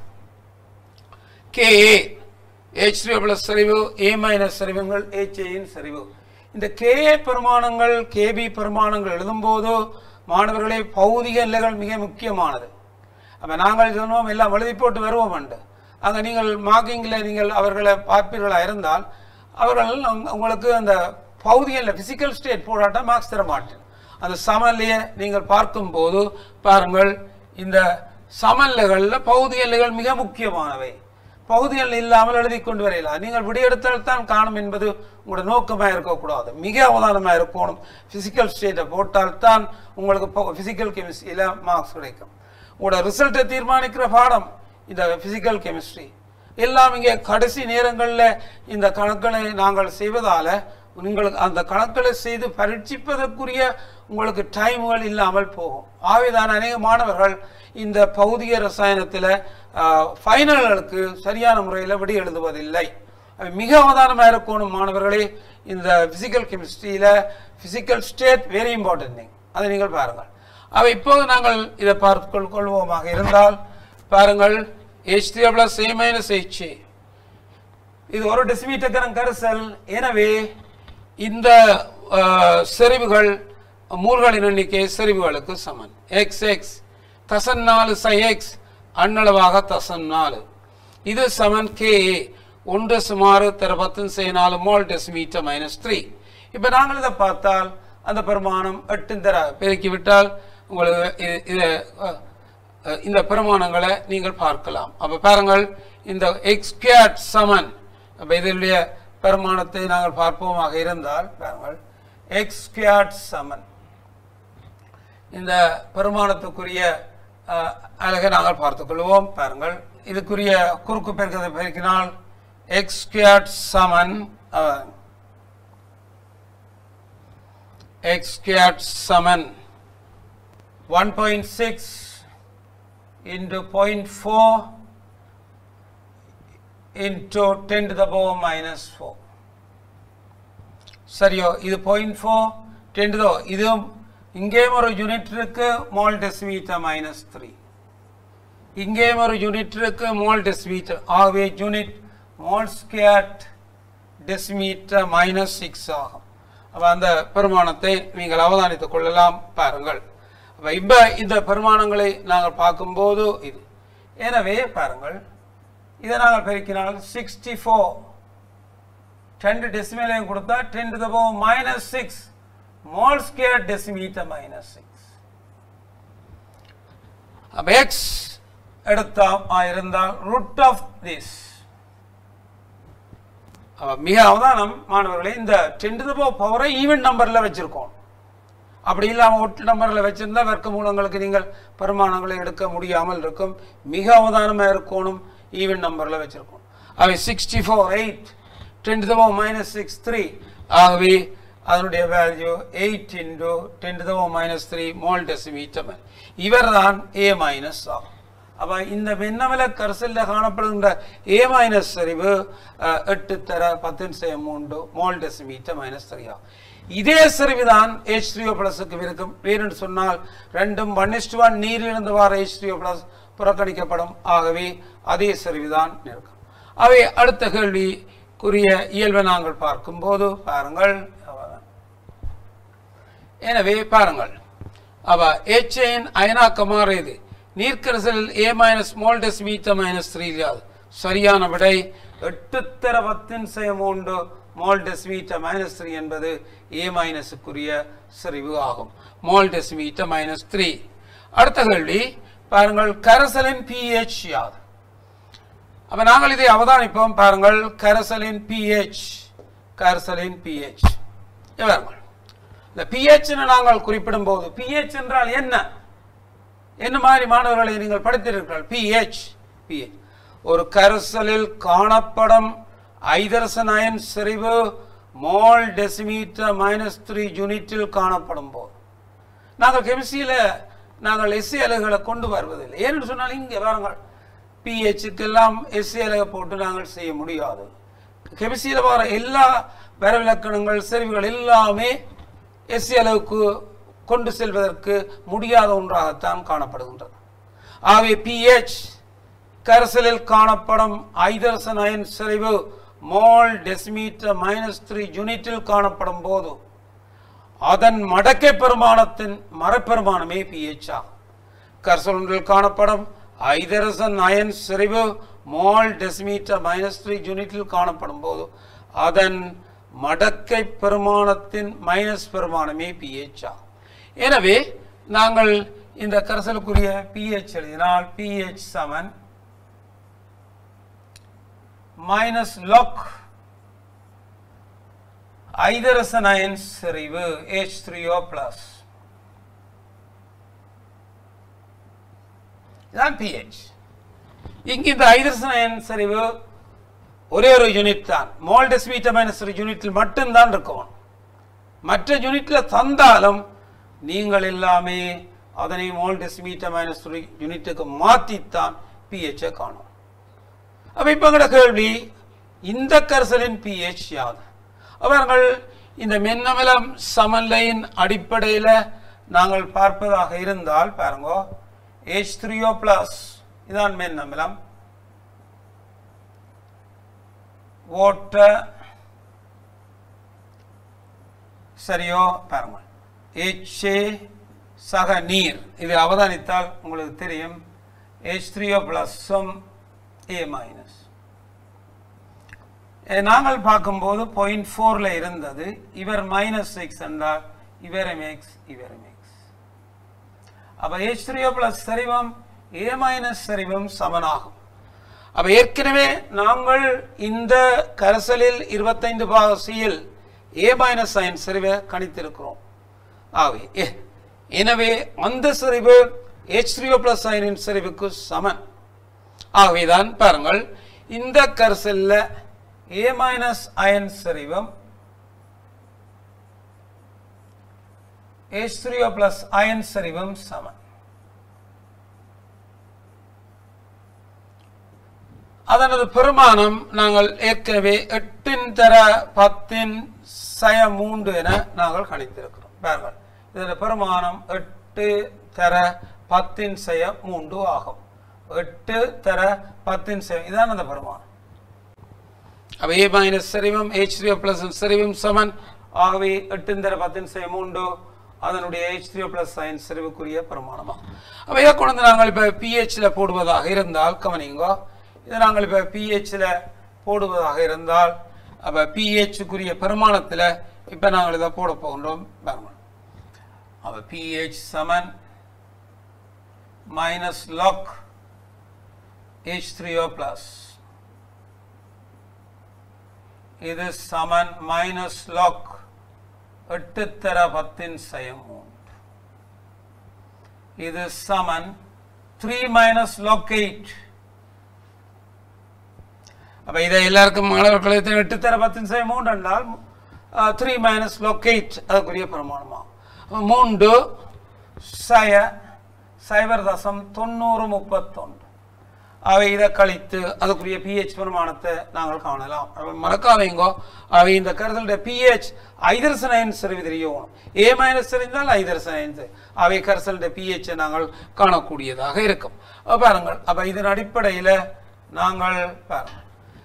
KA H3O பிளஸ் சரிவு A மைனஸ் சரிவுங்கள் HAயின் சரிவு இந்த KA பெருமானங்கள் KB பெருமானங்கள் எழுதும்போது மாணவர்களே பௌதிக எல்லைகள் மிக முக்கியமானது அப்ப நாங்கள் சொன்னோம் எல்லாம் எழுதி போட்டு வருவோம் உண்டு அங்க நீங்கள் மார்க்கிங்கில் நீங்கள் அவர்களை பார்ப்பீர்களா இருந்தால் அவர்கள் உங்க- உங்களுக்கு அந்த பௌதிக பிசிக்கல் ஸ்டேட் போடாட்டா மார்க்ஸ் தர மாட்டேன் அந்த சமநிலையை நீங்கள் பார்க்கும்போது பாருங்கள் இந்த சமநிலைகளில் பௌதிக எல்லைகள் மிக முக்கியமானவை பகுதிகள் இல்லாமல் எழுதி கொண்டு வரையலாம் நீங்கள் விடியெடுத்தால் தான் காணும் என்பது உங்களோட நோக்கமாக இருக்கக்கூடாது மிக அவதானமாக இருக்கணும் பிசிக்கல் ஸ்டேட்டை போட்டால் தான் உங்களுக்கு பிசிக்கல் கெமிஸ்ட்ரியில் மார்க்ஸ் கிடைக்கும் உங்களோட ரிசல்ட்டை தீர்மானிக்கிற பாடம் இந்த பிசிக்கல் கெமிஸ்ட்ரி எல்லாம் இங்கே கடைசி நேரங்களில் இந்த கணக்குகளை நாங்கள் செய்வதால உங்களுக்கு அந்த கணக்குகளை செய்து பரீட்சிப்பதற்குரிய உங்களுக்கு டைம்கள் இல்லாமல் போகும் ஆகவேதான் அநேக மாணவர்கள் இந்த பௌதிக ரசாயனத்தில் ஃபைனல்களுக்கு சரியான முறையில் விடி எழுதுவதில்லை அது மிக அவதானமாக இருக்கணும் மாணவர்களே இந்த பிசிக்கல் கெமிஸ்ட்ரியில physical state very important thing அதை நீங்கள் பாருங்கள் அவை இப்போது நாங்கள் இதை பார்த்து கொள்வோமாக இருந்தால் பாருங்கள் H three plus A minus H இது ஒரு டெசிமீட்டர் கனம் கரிசல் எனவே இந்த அஹ், செறிவுகள் மூல்களின் எண்ணிக்கை செறிவுகளுக்கு சமன் எக்ஸ் எக்ஸ் தசன் நாலு சை எக்ஸ் அண்ணளவாக தசன் நாலு இது சமன் கே ஒன்று சுமார் தர பத்து செய் நாலு மோல் டெசிமீட்டர் மைனஸ் த்ரீ இப்போ நாங்கள் இதை பார்த்தால் அந்த பெருமானம் எட்டு தர பெருக்கி விட்டால் உங்களுக்கு இது- இது அஹ், அஹ், இந்த பெருமானங்களை நீங்கள் பார்க்கலாம் அப்ப பாருங்கள் இந்த எக்ஸ் சமன் அப்ப இதனுடைய பெருமானத்தை நாங்கள் பார்ப்போமாக இருந்தால் பாருங்கள் எக்ஸ் சமன் இந்த பெருமானத்துக்குரிய அஹ், அழகை நாங்கள் பார்த்துக் கொள்வோம் பாருங்கள் இதுக்குரிய குறுக்கு பெருக்கத்தை பெருக்கினால் எக்ஸ் ஸ்கொயர்ட் சமன் எக்ஸ் ஸ்கொயர்ட் சமன் one point six into 0.4 into 10 to the power minus 4 சரியோ இது 0.4 10 to the இதுவும் இங்கேயும் ஒரு யூனிட் இருக்கு மோல் டெசிமீட்டர் மைனஸ் த்ரீ இங்கேயும் ஒரு யூனிட் இருக்கு மோல் டெசிமீட்டர் ஆகவே unit mole squared decimetre minus six ஆகும் அப்ப அந்த பெருமானத்தை நீங்கள் அவதானித்துக் கொள்ளலாம் பாருங்கள் அப்ப இப்ப இந்த பெருமானங்களை நாங்கள் பார்க்கும்போது இது எனவே பாருங்கள் இதை நாங்கள் பெருக்கினால் சிக்ஸ்டி ஃபோர் டென் டெசிமலையும் கொடுத்தா ten to the power minus six mole square decimetre minus six அப்ப எக்ஸ் எடுத்தா இருந்தால் ரூட் ஆஃப் திஸ் மிக அவதானம் மாணவர்களே இந்த டென் டு த பவரை ஈவன் நம்பர்ல வச்சிருக்கோம் அப்படி இல்லாமல் ஒட்டு நம்பரில் வச்சிருந்தா வர்க்க மூலங்களுக்கு நீங்கள் பெருமானங்களை எடுக்க முடியாமல் இருக்கும் மிக அவதானமாக இருக்கணும் ஈவன் நம்பரில் வச்சிருக்கோம் அவை sixty four eight ten to minus six three ஆகவே அதனுடைய value eight into ten to minus three mole decimetre இவர் தான் ஏ மைனஸ் ஆகும் அப்ப இந்த மின்னமல கரிசல்ல காணப்படுகின்ற ஏ மைனஸ் சரிவு அஹ், எட்டு தர பத்து செய்ய மூன்று மோல் டெசிமீட்டர் மைனஸ் த்ரீ ஆகும் இதே சரிவுதான் ஹெச் த்ரீஓ பிளஸுக்கு இருக்கும் வேறுன்னு சொன்னால் ரெண்டும் ஒன் இஸ்டு ஒன் நீரிலிருந்து வர ஹெச் த்ரீஓ பிளஸ் புறக்கணிக்கப்படும் ஆகவே அதே சரிவுதான் இருக்கும் அவை அடுத்த கேள்விக்குரிய இயல்பை நாங்கள் பார்க்கும்போது பாருங்கள் அவ்வளவுதான். எனவே பாருங்கள் அவ ஏச்சையின் அயனாக்கமாக இது நீர்க்கரசலில் A minus mole decimetre minus three சரியான விடை எட்டு தர பத்தின் செய்யம் உண்டு மோல் டெசிமீட்டர் மைனஸ் த்ரீ என்பது ஏ மைனஸுக்குரிய செறிவு ஆகும் மோல் டெசிமீட்டர் மைனஸ் த்ரீ அடுத்த கேள்வி பாருங்கள் கரசலின் பிஹெச் யாது அப்ப நாங்கள் இதை அவதானிப்போம் பாருங்கள் கரசலின் பிஹெச் கரசலின் பிஹெச் பாருங்கள் இந்த பிஹெச் நாங்கள் குறிப்பிடும் போது பிஹெச் என்றால் என்ன என்ன மாதிரி மாணவர்களை நீங்கள் படித்திருக்கிறீர்கள் பிஹெச் பிஹெச் ஒரு கரைசலில் காணப்படும் ஐதரசன் அயன் செறிவு மோல் டெசிமீட்டர் மைனஸ் த்ரீ யூனிட்டில் காணப்படும் போது நாங்கள் கெமிஸ்ட்ரியில் நாங்கள் எஸ்சி அலகுகளை கொண்டு வருவதில்லை ஏன்னு சொன்னால் இங்கே பாருங்கள் பிஹெச்சுக்கு எல்லாம் எஸ்சி அலகை போட்டு நாங்கள் செய்ய முடியாது கெமிஸ்ட்ரியில் வர எல்லா வரவிலக்கணங்கள் செறிவுகள் எல்லாமே எஸ்சி அளவுக்கு கொண்டு செல்வதற்கு முடியாத ஒன்றாகத்தான் காணப்படுகின்றது ஆகவே பிஹெச் கரைசலில் காணப்படும் ஐதரசன் அயன் செறிவு மோல் டெசிமீட்டர் மைனஸ் த்ரீ யூனிட்டில் காணப்படும் போது அதன் மடக்கை பெருமானத்தின் மரப்பெருமானமே பிஹெச் ஆகும் கரைசல் ஒன்றில் காணப்படும் ஐதரசன் அயன் செறிவு மோல் டெசிமீட்டர் மைனஸ் த்ரீ யூனிட்டில் காணப்படும் போது அதன் மடக்கை பெருமானத்தின் மைனஸ் பெருமானமே பிஹெச் ஆகும் எனவே நாங்கள் இந்த கரைசலுக்குரிய பிஹெச் எழுதினால் பிஹெச் சமன் மைனஸ் லாக் ஐதரசன் அயன் செறிவு H த்ரீஓ பிளஸ் இதுதான் பிஹெச் இங்கு இந்த ஐதரசன் அயன் செறிவு ஒரே ஒரு யூனிட் தான் மோல் டெசிமீட்டர் மைனஸ் ஒரு யூனிட்டில் மட்டும்தான் இருக்கும் மற்ற யூனிட்ல தந்தாலும் நீங்கள் எல்லாமே அதனை மோல் டெசிமீட்டர் மைனஸ் ஒரு யூனிட்டுக்கு மாற்றித்தான் பிஹெச்சை காணும் அப்ப இப்ப எங்கட கேள்வி இந்த கரிசலின் pH யாது அவர்கள் இந்த மென்னமிலம் சமநிலையின் அடிப்படையில் நாங்கள் பார்ப்பதாக இருந்தால் பாருங்க H த்ரீஓ பிளஸ் இதான் மென்னமிலம் வாட்டர் சரியோ பாருங்க HA சக நீர் இது அவதானித்தால் உங்களுக்கு தெரியும் H த்ரீஓ பிளஸும் ஏ மைனஸ் நாங்கள் பார்க்கும்போது பாயிண்ட் ஃபோரில் இருந்தது இவர் மைனஸ் சிக்ஸ் என்றால் இவர் எக்ஸ் இவர் எக்ஸ் அப்போ H த்ரீஓ பிளஸ் சரிவம் ஏ மைனஸ் சரிவம் சமனாகும் அப்ப ஏற்கனவே நாங்கள் இந்த கரைசலில் இருபத்தைந்து பாக சியில் ஏ மைனஸ் சைன் சரிவை கணித்திருக்கிறோம் ஆகவே எ- எனவே அந்த சரிவு H த்ரீஓ பிளஸ் சைனின் சரிவுக்கு சமன் ஆகவேதான் பாருங்கள் இந்த கரைசல்ல ஏ மைனஸ் அயன் சரிவம் H த்ரீஓ பிளஸ் அயன் சரிவம் சமன் அதனது பெருமானம் நாங்கள் ஏற்கனவே எட்டின் தர பத்தின் சய மூன்று என நாங்கள் கணித்திருக்கிறோம் பாருங்கள் இதன் பெருமானம் எட்டு தர பத்தின் சய மூன்று ஆகும் எட்டு தர பத்தின் சய இதான் அந்த பெருமானம் அப்ப ஏ மைனஸ் சரிவம் H த்ரீ பிளஸ் சரிவும் சமன் ஆகவே எட்டின் தர பத்தின் சய மூன்று அதனுடைய H த்ரீ பிளஸ் சயின்ஸ் சரிவுக்குரிய பிரமாணமா அப்ப இதை கொண்டு நாங்கள் இப்ப பிஹெச்ல போடுவதாக இருந்தால் கவனிங்கோ இதை நாங்கள் இப்ப பிஹெச்ல போடுவதாக இருந்தால் அப்ப பிஹெச்சுக்குரிய பெருமானத்துல இப்ப நாங்கள் இதை போட போகின்றோம் பாருங்க அப்ப பிஹெச் சமன் minus lock H three plus இது சமன் மைனஸ் லாக் எட்டு தர பத்தின் சயம் மூன்று இது சமன் த்ரீ மைனஸ் லாக் எயிட் அப்ப இதை எல்லாருக்கும் மாணவர்களை எட்டு தர பத்தின் சயம் மூன்று என்றால் த்ரீ மைனஸ் லாக் எயிட் அதுக்குரிய பிரமாணமா அப்ப மூன்று சய சைபர் தசம் தொண்ணூறு முப்பத்தொன்று அவை இதை கழித்து அதுக்குரிய பிஹெச் பெருமானத்தை நாங்கள் காணலாம் அப்ப மறக்காதீங்கோ அவை இந்த கருதலுடைய பிஹெச் ஐதரசனைன் சரிவு தெரியணும் ஏ மைனஸ் தெரிந்தால் ஐதரசனைன் அவை கரிசலுடைய பிஹெச்சை நாங்கள் காணக்கூடியதாக இருக்கும் அப்ப பாருங்கள் அப்ப இதன் அடிப்படையில் நாங்கள் பாருங்கள்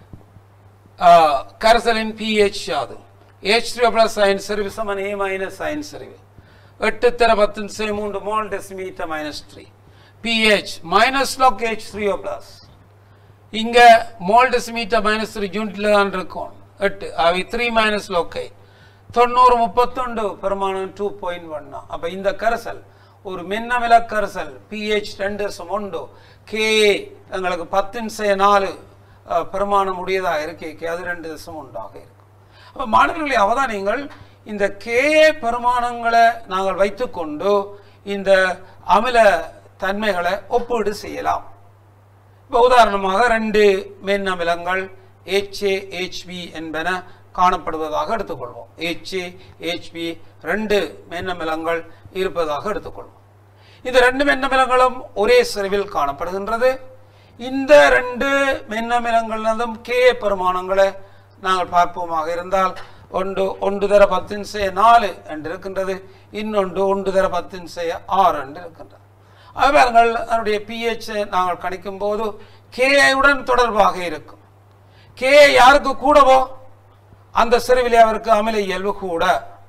ஆஹ், கரிசலின் பிஹெச் யாது H த்ரீ பிளஸ் சைன் சரிவு சமன் ஏ மைனஸ் சைன் சரிவு எட்டு தர பத்து சே மூன்று mole decimetre minus three pH minus log H three plus இங்க மோல் டெசிமீட்டர் மைனஸ் த்ரீ யூனிட்ல தான் இருக்கும் எட்டு அவை த்ரீ மைனஸ் லோக்கை தொண்ணூறு முப்பத்தொண்டு பெருமானம் டூ பாயிண்ட் ஒன்னா அப்ப இந்த கரைசல் ஒரு மின்னமில கரைசல் பிஹெச் ரெண்டு ஒன்று கே எங்களுக்கு பத்தின் செய்ய நாலு அஹ், பெருமானம் உடையதாக இருக்கே அது ரெண்டு தசம் ஒன்றாக இருக்கும் அப்ப மாணவர்களை அவதானியங்கள் இந்த கே பெருமானங்களை நாங்கள் வைத்துக்கொண்டு இந்த அமில தன்மைகளை ஒப்பீடு செய்யலாம் இப்போ உதாரணமாக ரெண்டு மென் அமிலங்கள் HA HB என்பன காணப்படுவதாக எடுத்துக்கொள்வோம் HA HB ரெண்டு மென் அமிலங்கள் இருப்பதாக எடுத்துக்கொள்வோம் இந்த ரெண்டு மென்னமிலங்களும் ஒரே செறிவில் காணப்படுகின்றது இந்த ரெண்டு மென்னமிலங்களிலும் கே பெருமானங்களை நாங்கள் பார்ப்போமாக இருந்தால் ஒன்று ஒன்று தர பத்தின் செய்ய நாலு என்று இருக்கின்றது இன்னொன்று ஒன்று தர பத்தின் செய்ய ஆறு என்று இருக்கின்றது அது பாருங்கள் அதனுடைய pH -ஐ நாங்கள் கணிக்கும் போது உடன் தொடர்பாக இருக்கும் கே யாருக்கு கூடவோ அந்த செறிவிலே அவருக்கு அமில இயல்பு கூட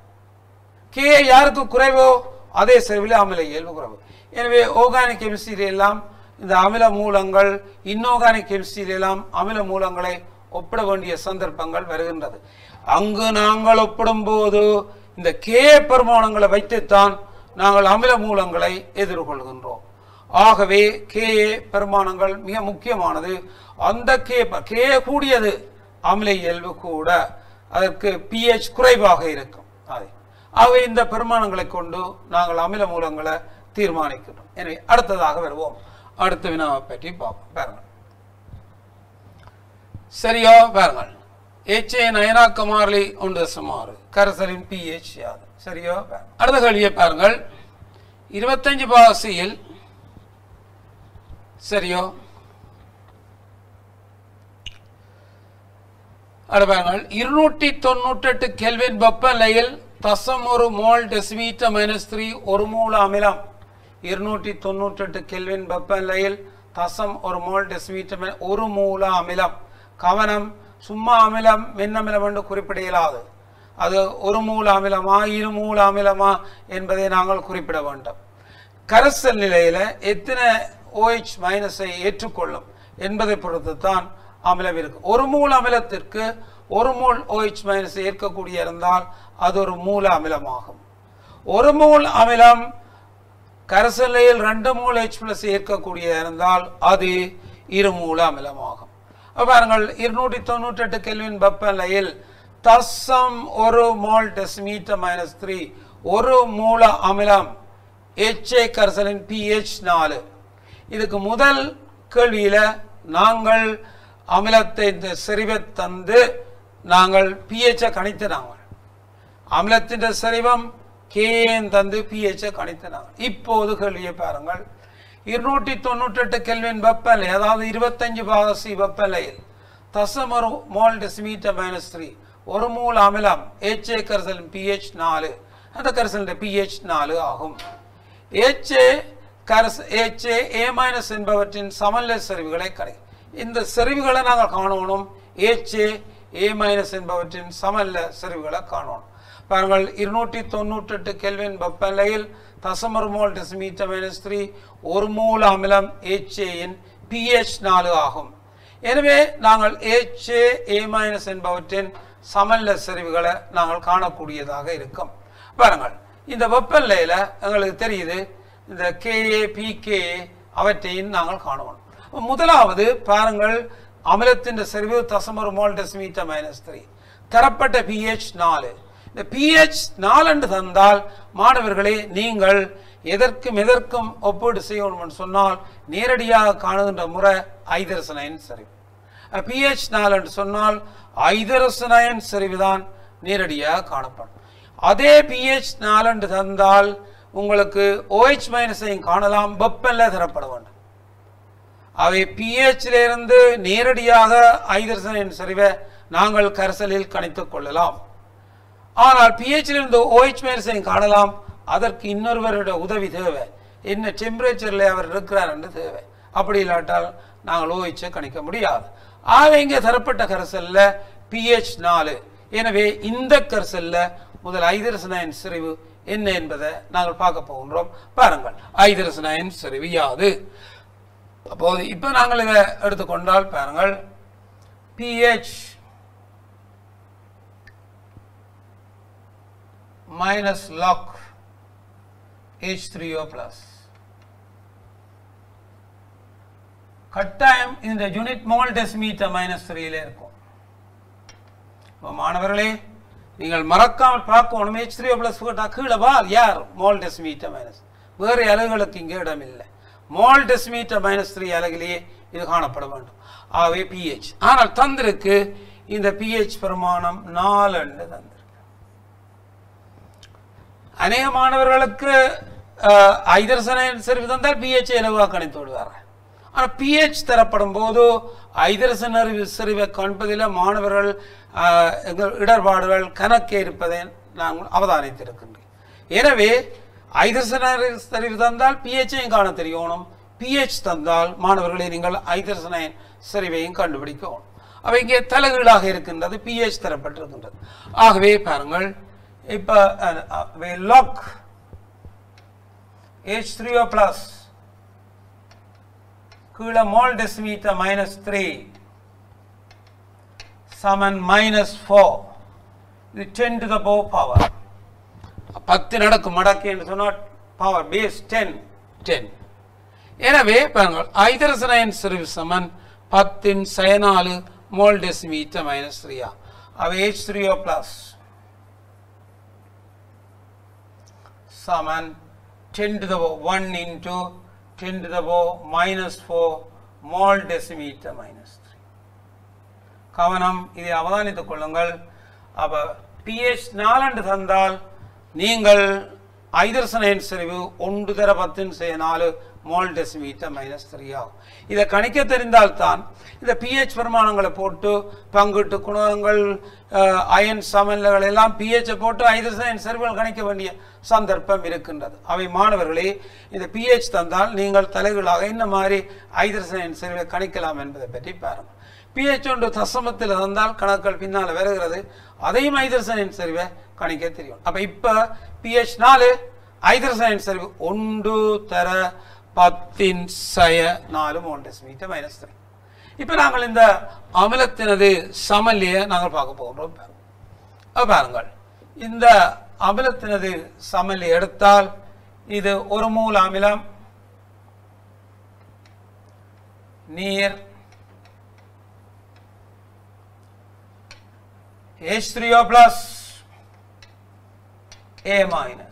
கே யாருக்கு குறைவோ அதே செறிவிலே அமில இயல்பு குறைவு எனவே ஆர்கானிக் கெமிஸ்ட்ரியில் எல்லாம் இந்த அமில மூலங்கள் இன்ஆர்கானிக் கெமிஸ்ட்ரியில் எல்லாம் அமில மூலங்களை ஒப்பிட வேண்டிய சந்தர்ப்பங்கள் வருகின்றது அங்கு நாங்கள் ஒப்பிடும்போது இந்த கே பெருமானங்களை வைத்துத்தான் நாங்கள் அமில மூலங்களை எதிர்கொள்கின்றோம் ஆகவே கே பெருமானங்கள் மிக முக்கியமானது அந்த கே கே கூடியது அமில இயல்பு கூட அதற்கு பிஹெச் குறைவாக இருக்கும் அது ஆகவே இந்த பெருமானங்களை கொண்டு நாங்கள் அமில மூலங்களை தீர்மானிக்கிறோம் எனவே அடுத்ததாக வருவோம் அடுத்த வினாவை பற்றி பார்ப்போம் பாருங்கள் சரியா பாருங்கள் ஏச்சே நயனாக்க மாறலி ஒன்று சுமாறு கரசலின் பிஹெச் யாது சரியா பாருங்கள். அடுத்த கேள்வியை பாருங்கள் இருபத்தஞ்சு பாசியில் சரியோ அடுப்பாங்கள் இருநூற்றி தொண்ணூற்றெட்டு கெல்வின் வெப்பநிலையில் தசம் ஒரு மோல் டெசிமீட்டர் மைனஸ் த்ரீ ஒரு மூல அமிலம் இருநூற்றி தொண்ணூற்றெட்டு கெல்வின் வெப்பநிலையில் தசம் ஒரு மோல் டெசிமீட்டர் மை- ஒரு மூல அமிலம் கவனம் சும்மா அமிலம் மின்னமிலம் என்று குறிப்பிட இயலாது அது ஒரு மூல அமிலமா இரு மூல அமிலமா என்பதை நாங்கள் குறிப்பிட வேண்டும் கரைசல் நிலையில எத்தனை OH மைனஸை ஏற்றுக்கொள்ளும் என்பதை பொறுத்து தான் அமிலம் இருக்கு ஒரு மூல அமிலத்திற்கு ஒரு மூல் OH மைனஸ் ஏற்கக்கூடிய இருந்தால் அது ஒரு மூல அமிலமாகும் ஒரு மூல் அமிலம் கரைசல் நிலையில் ரெண்டு மூல் H பிளஸ் ஏற்கக்கூடிய இருந்தால் அது இருமூல அமிலமாகும் அப்ப பாருங்கள் இருநூற்றி தொண்ணூற்றெட்டு கெல்வின் வெப்பநிலையில் தசம் ஒரு மோல் டெசிமீட்டர் மைனஸ் த்ரீ ஒரு மூல அமிலம் HA கரைசலின் pH நாலு இதுக்கு முதல் கேள்வியில நாங்கள் அமிலத்தை இந்த செறிவை தந்து நாங்கள் pH -ஐ கணித்து நாங்கள் அமிலத்தின் செறிவம் கேஎன் தந்து pH -ஐ கணித்து நாங்கள் இப்போது கேள்வியை பாருங்கள் இருநூற்றி தொண்ணூற்றெட்டு கெல்வின் வெப்பநிலை அதாவது இருபத்தஞ்சு பாக சி வெப்பநிலையில் தசம் ஒரு மோல் டெசிமீட்டர் மைனஸ் த்ரீ ஒரு மூல் அமிலம் HA கரைசலின் pH நாலு அந்த கரைசலின் pH நாலு ஆகும் HA கரஸ் HA A மைனஸ் என்பவற்றின் சமநிலை செறிவுகளை கடை இந்த செறிவுகளை நாங்கள் காணணும் HA A மைனஸ் என்பவற்றின் சமநிலை செறிவுகளை காணணும் பாருங்கள் இருநூற்றி தொண்ணூற்றெட்டு கெல்வின் வெப்பநிலையில் தசமர் மோல் டெசிமீட்டர் மைனஸ் த்ரீ ஒரு மூல அமிலம் HAயின் pH நாலு ஆகும் எனவே நாங்கள் HA A மைனஸ் என்பவற்றின் சமநிலை செறிவுகளை நாங்கள் காணக்கூடியதாக இருக்கும் பாருங்கள் இந்த வெப்பநிலையில எங்களுக்கு தெரியுது இந்த KA PKA அவற்றையும் நாங்கள் காணணும் முதலாவது பாருங்கள் அமிலத்தின் செறிவு தசமர் மோல் டெசிமீட்டர் மைனஸ் த்ரீ தரப்பட்ட pH நாலு இந்த pH நாலு என்று தந்தால் மாணவர்களே நீங்கள் எதற்கும் எதற்கும் ஒப்பீடு செய்யணும்னு சொன்னால் நேரடியாக காணுகின்ற முறை ஐதரசனையின் சரிவு pH நாலு என்று சொன்னால் ஐதரசனயன் செறிவுதான் நேரடியாக காணப்படும் அதே pH நாலு என்று தந்தால் உங்களுக்கு OH மைனஸையும் காணலாம் வெப்பநிலை தரப்பட வேண்டும் அவை pH ல இருந்து நேரடியாக ஐதரசனின் செறிவை நாங்கள் கரைசலில் கணித்துக் கொள்ளலாம் ஆனால் pH ல இருந்து OH மைனஸையும் காணலாம் அதற்கு இன்னொருவருடைய உதவி தேவை என்ன டெம்பரேச்சரில் அவர் இருக்கிறார் என்று தேவை அப்படி இல்லாட்டால் நாங்கள் OH -ஐ கணிக்க முடியாது ஆக இங்கே தரப்பட்ட கரைசல்ல pH நாலு எனவே இந்த கரைசல்ல முதல் ஐதரசனாயின் செறிவு என்ன என்பதை நாங்கள் பார்க்க போகின்றோம் பாருங்கள் ஐதரசனாயின் செறிவு யாது அப்போது இப்போ நாங்கள் இதை எடுத்துக்கொண்டால் பாருங்கள் pH minus log H3O plus கட்டாயம் இந்த யூனிட் மோல் டெசிமீட்டர் மைனஸ் த்ரீல இருக்கும் இப்போ மாணவர்களே நீங்கள் மறக்காமல் பார்க்கணும் ஹெச் த்ரீ பிளஸ் கீழே வா யார் மோல் டெசிமீட்டர் மைனஸ் வேறு அலகுகளுக்கு இங்கே இடம் இல்லை மோல் டெசிமீட்டர் மைனஸ் த்ரீ அலகிலேயே இது காணப்பட வேண்டும் ஆகவே பிஹெச் ஆனால் தந்திருக்கு இந்த பிஹெச் பிரமாணம் நாலுன்னு தந்திருக்கு அநேக மாணவர்களுக்கு ஐதரசன செறிவு தந்தால் பிஹெச் இலவாக கணித்து விடுவார்கள் ஆனால் பிஹெச் தரப்படும் போது ஐதரசன செறிவை காண்பதில் மாணவர்கள் அஹ், எங்கள் இடர்பாடுகள் கணக்கே இருப்பதை நாங்கள் அவதானித்திருக்கின்றேன் எனவே ஐதரசன செறிவு தந்தால் பிஹெச்சையும் காண தெரியணும் பிஹெச் தந்தால் மாணவர்களை நீங்கள் ஐதரசன செறிவையும் கண்டுபிடிக்கணும் அவை இங்கே தலைகீழாக இருக்கின்றது பிஹெச் தரப்பட்டிருக்கின்றது ஆகவே பாருங்கள் இப்போ லாக் ஹெச் த்ரீஓ பிளஸ் கீழே மோல் டெசிமீட்டர் மைனஸ் த்ரீ சமன் மைனஸ் ஃபோர் இது டென் டு த போ பவர் பத்து நடக்கு மடக்கு என்று சொன்னால் பவர் பேஸ் டென் டென் எனவே பாருங்கள் ஐதரசனயன் செறிவு சமன் பத்தின் சயனாலு மோல் டெசிமீட்டர் மைனஸ் த்ரீயா அவை ஹெச் த்ரீஓ பிளஸ் சமன் ten to the one into ten to the minus four mole decimetre minus three கவனம் இதை அவதானித்துக் கொள்ளுங்கள் அப்ப பிஹெச் நாலண்டு தந்தால் நீங்கள் ஐதரசனின் செறிவு ஒன்று தர பத்தின் செய்ய நாலு மோல் டெசிமீட்டர் மைனஸ் த்ரீ ஆகும் இதை கணிக்க தெரிந்தால்தான் இந்த பிஹெச் பெருமானங்களை போட்டு பங்குட்டு குணகங்கள் அயன் சமநிலைகள் எல்லாம் பிஹெச்சை போட்டு ஐதரசன் செறிவுகள் கணிக்க வேண்டிய சந்தர்ப்பம் இருக்கின்றது அவை மாணவர்களே இந்த பிஹெச் தந்தால் நீங்கள் தலைகளாக இந்த மாதிரி ஐதரசன் செறிவை கணிக்கலாம் என்பதை பற்றி பாருங்கள் பிஹெச் ஒன்று தசமத்தில் தந்தால் கணக்குகள் பின்னால் வருகிறது அதையும் ஐதரசனின் செறிவை கணிக்க தெரியும் அப்ப இப்ப பிஹெச் நாலு ஐதரசனின் செறிவு ஒன்று தர பத்தின் சய நாலு மூணு டெசிமீட்டர் மைனஸ் த்ரீ இப்ப நாங்கள் இந்த அமிலத்தினது சமநிலையை நாங்கள் பார்க்க போகிறோம் அப்ப பாருங்கள் இந்த அமிலத்தினது சமநிலை எடுத்தால் இது ஒரு மூல அமிலம் நீர் H3O plus A minus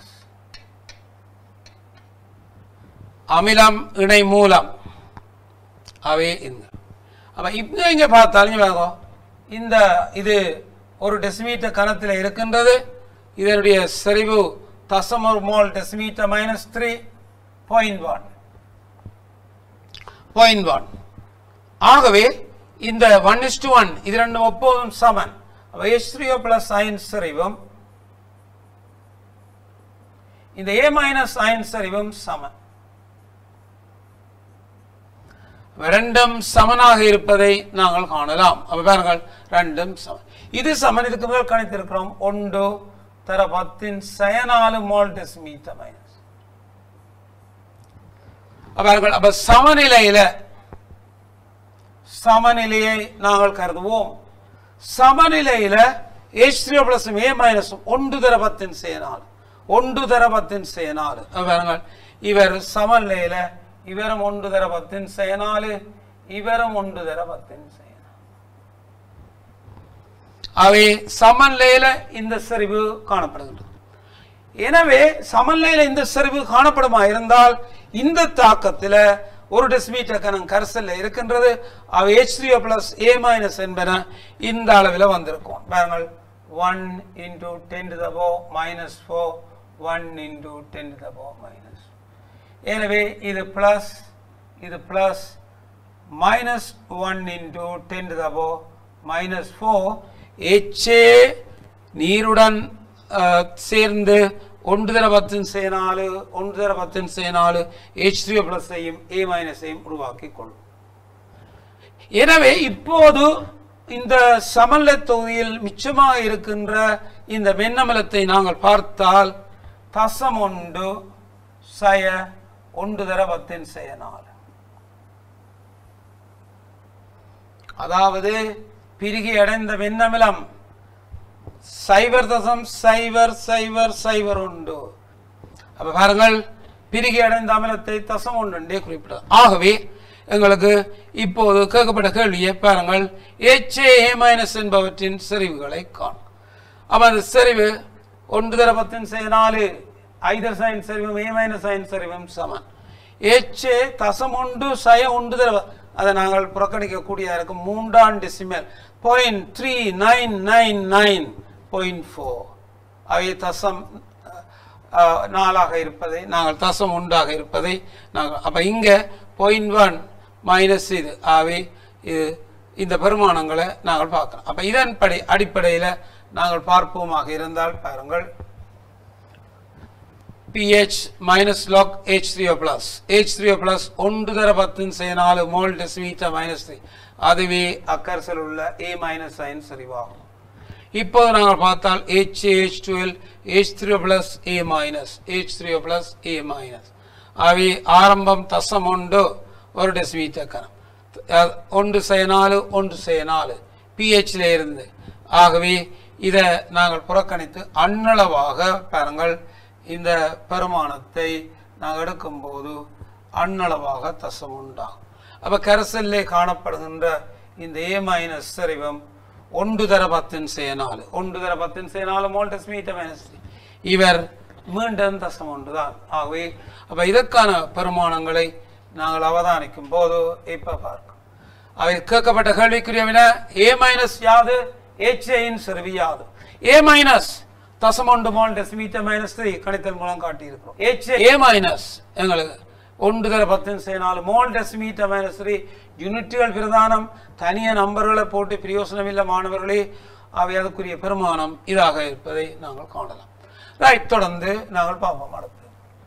அமிலம் இணை மூலம் அவை இந்த அப்ப இப்போ இங்க பார்த்தாலும் வேகம் இந்த இது ஒரு டெசிமீட்டர் கணத்தில் இருக்கின்றது இதனுடைய செறிவு தசமொரு mole decimetre minus three point one point one ஆகவே இந்த ஒன் இஸ் டு ஒன் இது ரெண்டும் ஒப்போதும் சமன் அப்ப எச் த்ரீஓ பிளஸ் சைன் சரிவும் இந்த ஏ மைனஸ் சைன் சரிவும் சமன் ரெண்டும் சமனாக இருப்பதை நாங்கள் காணலாம் அப்ப பாருங்கள் ரெண்டும் சமன் இது சமன் இதுக்கு முதல் கணித்திருக்கிறோம் ஒன்று தர பத்தின் சயனாலு மோல் டெசிமீட்டர் மைனஸ் பாருங்கள் அப்ப சமநிலையில சமநிலையை நாங்கள் கருதுவோம் சமநிலையில H3O three plus A minus ஒன்று தர பத்தின் சேனால் ஒன்று தர பத்தின் சேனால் பாருங்கள் இவர் சமநிலையில இவரும் ஒன்று தர பத்தின் சேனாலு இவரும் ஒன்று தர பத்தின் சேனால் அவை சமநிலையில இந்த சரிவு காணப்படுகின்றது எனவே சமநிலையில இந்த சரிவு காணப்படுமா இருந்தால் இந்த தாக்கத்துல ஒரு டெசிமீட்டர் கணம் கரிசல்ல இருக்கின்றது அவை H three plus A minus என்பன இந்த அளவில் வந்திருக்கும் பாருங்கள் ஒன் இன்டூ டென் டு தபோ minus four one into ten to தபோ மைனஸ் எனவே இது பிளஸ் இது plus minus one into ten to தபோ மைனஸ் ஃபோர் எச்சே நீருடன் அஹ், சேர்ந்து ஒன்று தர பத்தின் சேனாலு ஒன்று தர பத்தின் சேனாலு ஹெச் த்ரீ பிளஸையும் ஏ மைனஸையும் உருவாக்கி கொள்ளும் எனவே இப்போது இந்த சமநிலை தொகுதியில் மிச்சமாக இருக்கின்ற இந்த வெண்ணமலத்தை நாங்கள் பார்த்தால் தசம் ஒன்று சய ஒன்று தர பத்தின் சய நாலு அதாவது பிரிகி அடைந்த வெண்ணமிலம் சைபர் தசம் சைபர் சைபர் சைபர் உண்டு அப்ப பாருங்கள் பிரிகி அடைந்த அமிலத்தை தசம் ஒன்றே குறிப்பிட்டது ஆகவே எங்களுக்கு இப்போது கேட்கப்பட்ட கேள்வியை பாருங்கள் HA A மைனஸ் என்பவற்றின் செறிவுகளை காணும் அப்ப அந்த செறிவு ஒன்று தர பத்தின் செய்ய நாலு ஐதர் சைன் செறிவும் ஏ மைனஸ் சைன் செறிவும் சமன் HA தசம் ஒன்று சய ஒன்று தர அதை நாங்கள் புறக்கணிக்கக்கூடியதாக இருக்கும் மூன்றாம் decimal point three nine nine nine point four அவை தசம் அஹ், நாலாக இருப்பதை நாங்கள் தசம் ஒன்றாக இருப்பதை நாங்கள் அப்போ இங்கே பாயிண்ட் ஒன் மைனஸ் இது ஆகவே இது இந்த பெருமானங்களை நாங்கள் பார்க்கலாம் அப்போ இதன் படி அடிப்படையில் நாங்கள் பார்ப்போமாக இருந்தால் பாருங்கள் pH minus log H3O plus H3O plus ஒன்று தர பத்தின் செய்ய நாலு மோல் டெசிமீட்டர் மைனஸ் த்ரீ அதுவே அக்கரசில் உள்ள A மைனஸ் சைன் சரிவாகும் இப்போது நாங்கள் பார்த்தால் HH டுவெல் H three plus A minus H three plus A minus அவை ஆரம்பம் தசம் ஒன்று ஒரு டெசிமீட்டர் கணம் அஹ், ஒன்று செய்ய நாலு ஒன்று செய்ய நாலு பிஹெச்ல இருந்து ஆகவே இதை நாங்கள் புறக்கணித்து அன்னளவாக பாருங்கள் இந்த பெருமானத்தை நாங்கள் எடுக்கும்போது அன்னளவாக தசம் உண்டாகும் அப்ப கரசல்லே காணப்படுகின்ற இந்த ஏ மைனஸ் சரிவம் ஒன்று தர பத்தின் செய்ய நாலு ஒன்று தர பத்தின் செய்ய நாலு மோல்டஸ் மீட்டர் மைனஸ் இவர் மீண்டும் தசம் ஒன்றுதான் ஆகவே அப்ப இதற்கான பெருமானங்களை நாங்கள் அவதானிக்கும் போது இப்ப பார்க்கும் அவை கேட்கப்பட்ட கேள்விக்குரிய வினா ஏ மைனஸ் யாது ஏச்சின் செருவி யாது ஏ மைனஸ் தசம் ஒன்று மோல் டெசிமீட்டர் மைனஸ் த்ரீ கணித்தல் மூலம் காட்டியிருக்கிறோம் ஏச் ஏ மைனஸ் எங்களுக்கு ஒன்று தர பத்தின் செய்ய நாலு மோல் டெசிமீட்டர் மைனஸ் த்ரீ யூனிட்டுகள் பிரதானம் தனிய நம்பர்களை போட்டு பிரயோசனம் இல்லை மாணவர்களே அவை அதுக்குரிய பெருமானம் இதாக இருப்பதை நாங்கள் காணலாம் ரைட் தொடர்ந்து நாங்கள் பார்ப்போம் அடுத்து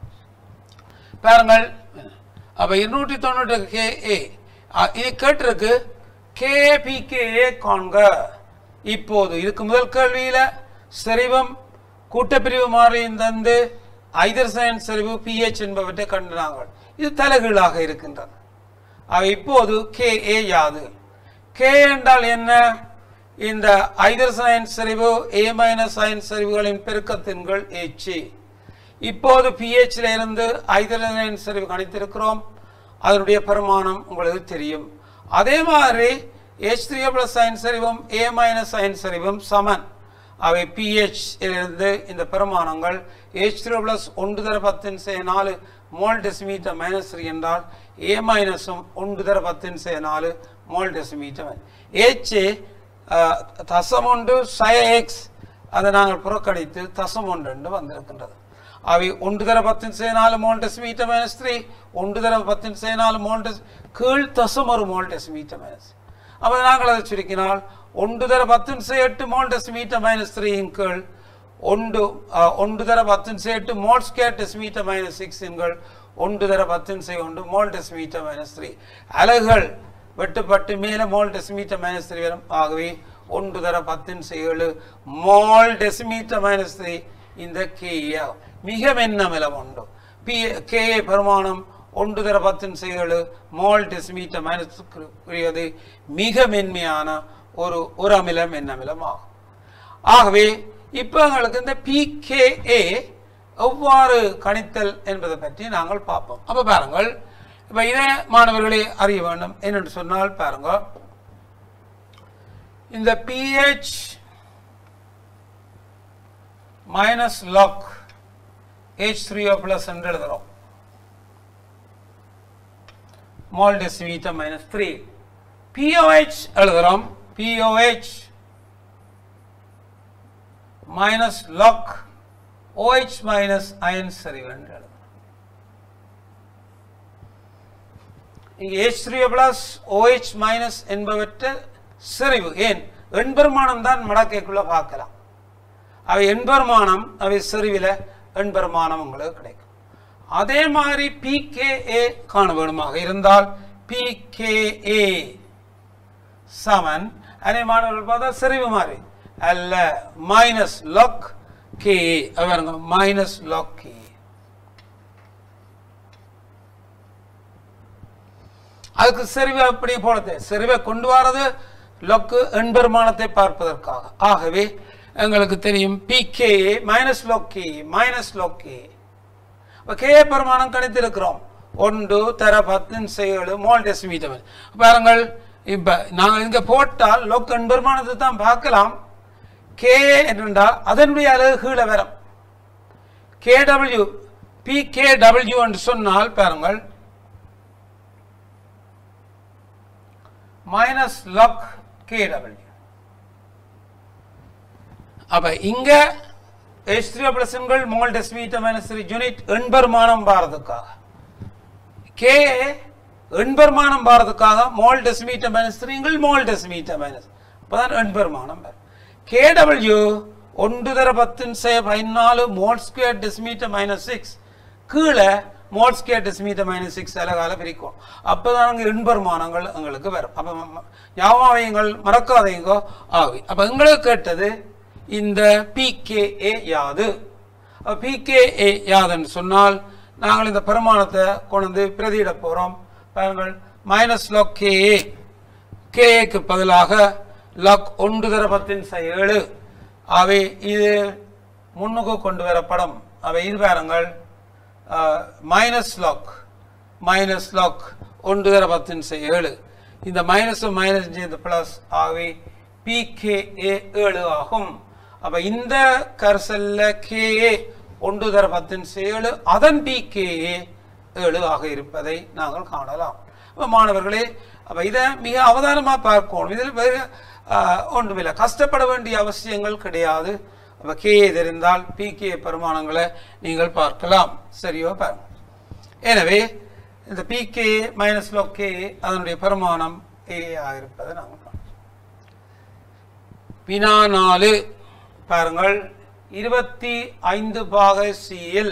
பாருங்கள் அப்ப இருநூற்றி தொண்ணூற்றி கே ஏ இது கேட்டிருக்கு கே பி கே ஏ காண்க இப்போது இதுக்கு முதல் கேள்வியில செறிவம் கூட்டப்பிரிவு மாறியும் தந்து ஐதர்சன் செறிவு பிஹெச் என்பவற்றை கண்டாங்கள் இது தலைகீழாக இருக்கின்றது ஆக இப்போது கே ஏ யாது கே என்றால் என்ன இந்த ஐதர்சன் செறிவு ஏ மைனஸ் சைன் செறிவுகளின் பெருக்கத்தின்கள் ஏச்சி இப்போது pH ல இருந்து ஐதரசன் செறிவு கணித்திருக்கிறோம் அதனுடைய பெருமானம் உங்களுக்கு தெரியும் அதே மாதிரி H த்ரீ பிளஸ் சைன் செறிவும் ஏ மைனஸ் சைன் செறிவும் சமன் அவை pH இலிருந்து இந்த பெருமானங்கள் H த்ரீ பிளஸ் ஒன்று தர பத்தின் செய்ய நாலு மோல் டெசிமீட்டர் மைனஸ் த்ரீ என்றால் ஏ மைனஸும் ஒன்று தர பத்தின் செய்ய நாலு மோல் டெசிமீட்டர் H தசம் ஒன்று சய எக்ஸ் அதை நாங்கள் புறக்கணித்து தசம் ஒன்று என்று வந்திருக்கின்றது அவை ஒன்று தர பத்தின் செய்ய நாலு மோல் டெசிமீட்டர் மைனஸ் த்ரீ ஒன்று தர பத்தின் செய்ய நாலு மோல் டெஸ் கீழ் தசம் ஒரு மோல் டெசிமீட்டர் மைனஸ் அப்போ நாங்கள் அதை சுருக்கினால் ஒன்று தர பத்தின் செய்ய எட்டு மோல் டெசிமீட்டர் மைனஸ் த்ரீயின் கீழ் ஒன்று அஹ், ஒன்று தர பத்தின் செய்ய எட்டு மோல் ஸ்கேர் டெசிமீட்டர் மைனஸ் சிக்ஸின் கீழ் ஒன்று தர பத்தின் செய்ய ஒன்று மோல் டெசிமீட்டர் மைனஸ் த்ரீ அலகுகள் வெட்டுப்பட்டு மேலே மோல் டெசிமீட்டர் மைனஸ் த்ரீ வரும் ஆகவே ஒன்று தர பத்தின் செய்ய ஏழு மோல் டெசிமீட்டர் மைனஸ் த்ரீ இந்த கேஏ மிக மென்னமிலம் உண்டு பி கேஏ பெருமானம் ஒன்று தர பத்தின் செய்யலு மோல் டெசிமீட்டர் மைனஸ் உரியது மிக மென்மையான ஒரு ஒரு அமிலம் மென்னமிலம் ஆகும் ஆகவே இப்போ எங்களுக்கு இந்த பிகேஏ எவ்வாறு கணித்தல் என்பதை பற்றி நாங்கள் பார்ப்போம் அப்போ பாருங்கள் இப்போ இதை மாணவர்களே அறிய வேண்டும் என்னென்று சொன்னால் பாருங்க இந்த pH minus log H three O plus என்று எழுதுகிறோம் mole decimetre minus three pOH எழுதுகிறோம் pOH minus log OH minus ion சரிவு என்று எழுதுகிறோம் இங்கே H three plus OH minus என்பவற்றை செறிவு ஏன் எண்பெருமானம் தான் மடக்கைக்குள்ள பார்க்கலாம் அவை எண்பெருமானம் அவை செறிவில் எண்பெருமானம் உங்களுக்கு கிடைக்கும் அதே மாதிரி பிகேஏ காண வேணுமாக இருந்தால் பிகேஏ சமன் அதே மாணவர்கள் பார்த்தா செறிவு மாதிரி அல்ல மைனஸ் லாக் கே பாருங்க மைனஸ் லாக் கே அதுக்கு செறிவை அப்படி போடுது செறிவை கொண்டு வரது லொக்கு எண்பெருமானத்தை பார்ப்பதற்காக ஆகவே எங்களுக்கு தெரியும் pK minus log K minus log K இப்போ கே பெருமானம் கணித்திருக்கிறோம் ஒன்று தர பத்தின் செயலு மோல் டெசிமீட்டர் பாருங்கள் இப்போ நாங்கள் இங்கே போட்டால் லொக் எண்பெருமானத்தை தான் பார்க்கலாம் கே என்றால் அதனுடைய அலகு கீழே வரும் கேடபிள்யூ பி கே டபிள்யூ என்று சொன்னால் பாருங்கள் மைனஸ் லாக் கே டபிள்யூ அப்ப இங்க எச் த்ரீ பிளஸ்கள் mole decimetre minus three unit எண்பெருமானம் பாரதுக்காக கே எண்பெருமானம் பாரதுக்காக மோல் டெஸ்மீட்டர் மைனஸ் த்ரீங்கள் மோல் டெஸ்மீட்டர் மைனஸ் அப்பதான் எண்பெருமானம் கே டபிள்யூ ஒன்று தர பத்தின் செய்ய பதினாலு mole square decimetre minus six கீழே mole square decimetre minus six அழகால பிரிக்கும் அப்பதான் அங்கே எண்பெருமானங்கள் எங்களுக்கு வரும் அப்போ ஞாபகம் வையுங்கள் மறக்காதீங்கோ ஆகி அப்போ எங்களுக்கு கேட்டது இந்த பிகேஏ யாது பிகேஏ யாதுன்னு சொன்னால் நாங்கள் இந்த பெருமானத்தை கொண்டு வந்து பிரதியிட போகிறோம் பாருங்கள் மைனஸ் லாக் கேஏ கேஏக்கு பதிலாக லாக் ஒன்று தர பத்தின் செய் ஏழு அவை இது முன்னுக்கு கொண்டு வரப்படும் அவை இது பாருங்கள் மைனஸ் லாக் மைனஸ் லாக் ஒன்று தர பத்தின் செய் ஏழு இந்த மைனஸ் மைனஸ் இந்த பிளஸ் ஆகவே பிகேஏ ஏழு ஆகும் அப்ப இந்த கர்சல்ல கேஏ ஒன்று தர பத்தின் ஏழு அதன் பிகேஏ ஏழு ஆக இருப்பதை நாங்கள் காணலாம் அப்ப மாணவர்களே அப்ப இதை மிக அவதானமா பார்க்கணும் இதில் வேறு ஆஹ், ஒன்றுமில்லை கஷ்டப்பட வேண்டிய அவசியங்கள் கிடையாது அப்ப கேஏ தெரிந்தால் பிகே பெருமானங்களை நீங்கள் பார்க்கலாம் சரியோ பாருங்க எனவே இந்த பிகே மைனஸ் log கே அதனுடைய பெருமானம் ஏ இருப்பதை நாங்கள் காணலாம் வினா நாலு பாருங்கள் இருபத்தி ஐந்து பாக சியில்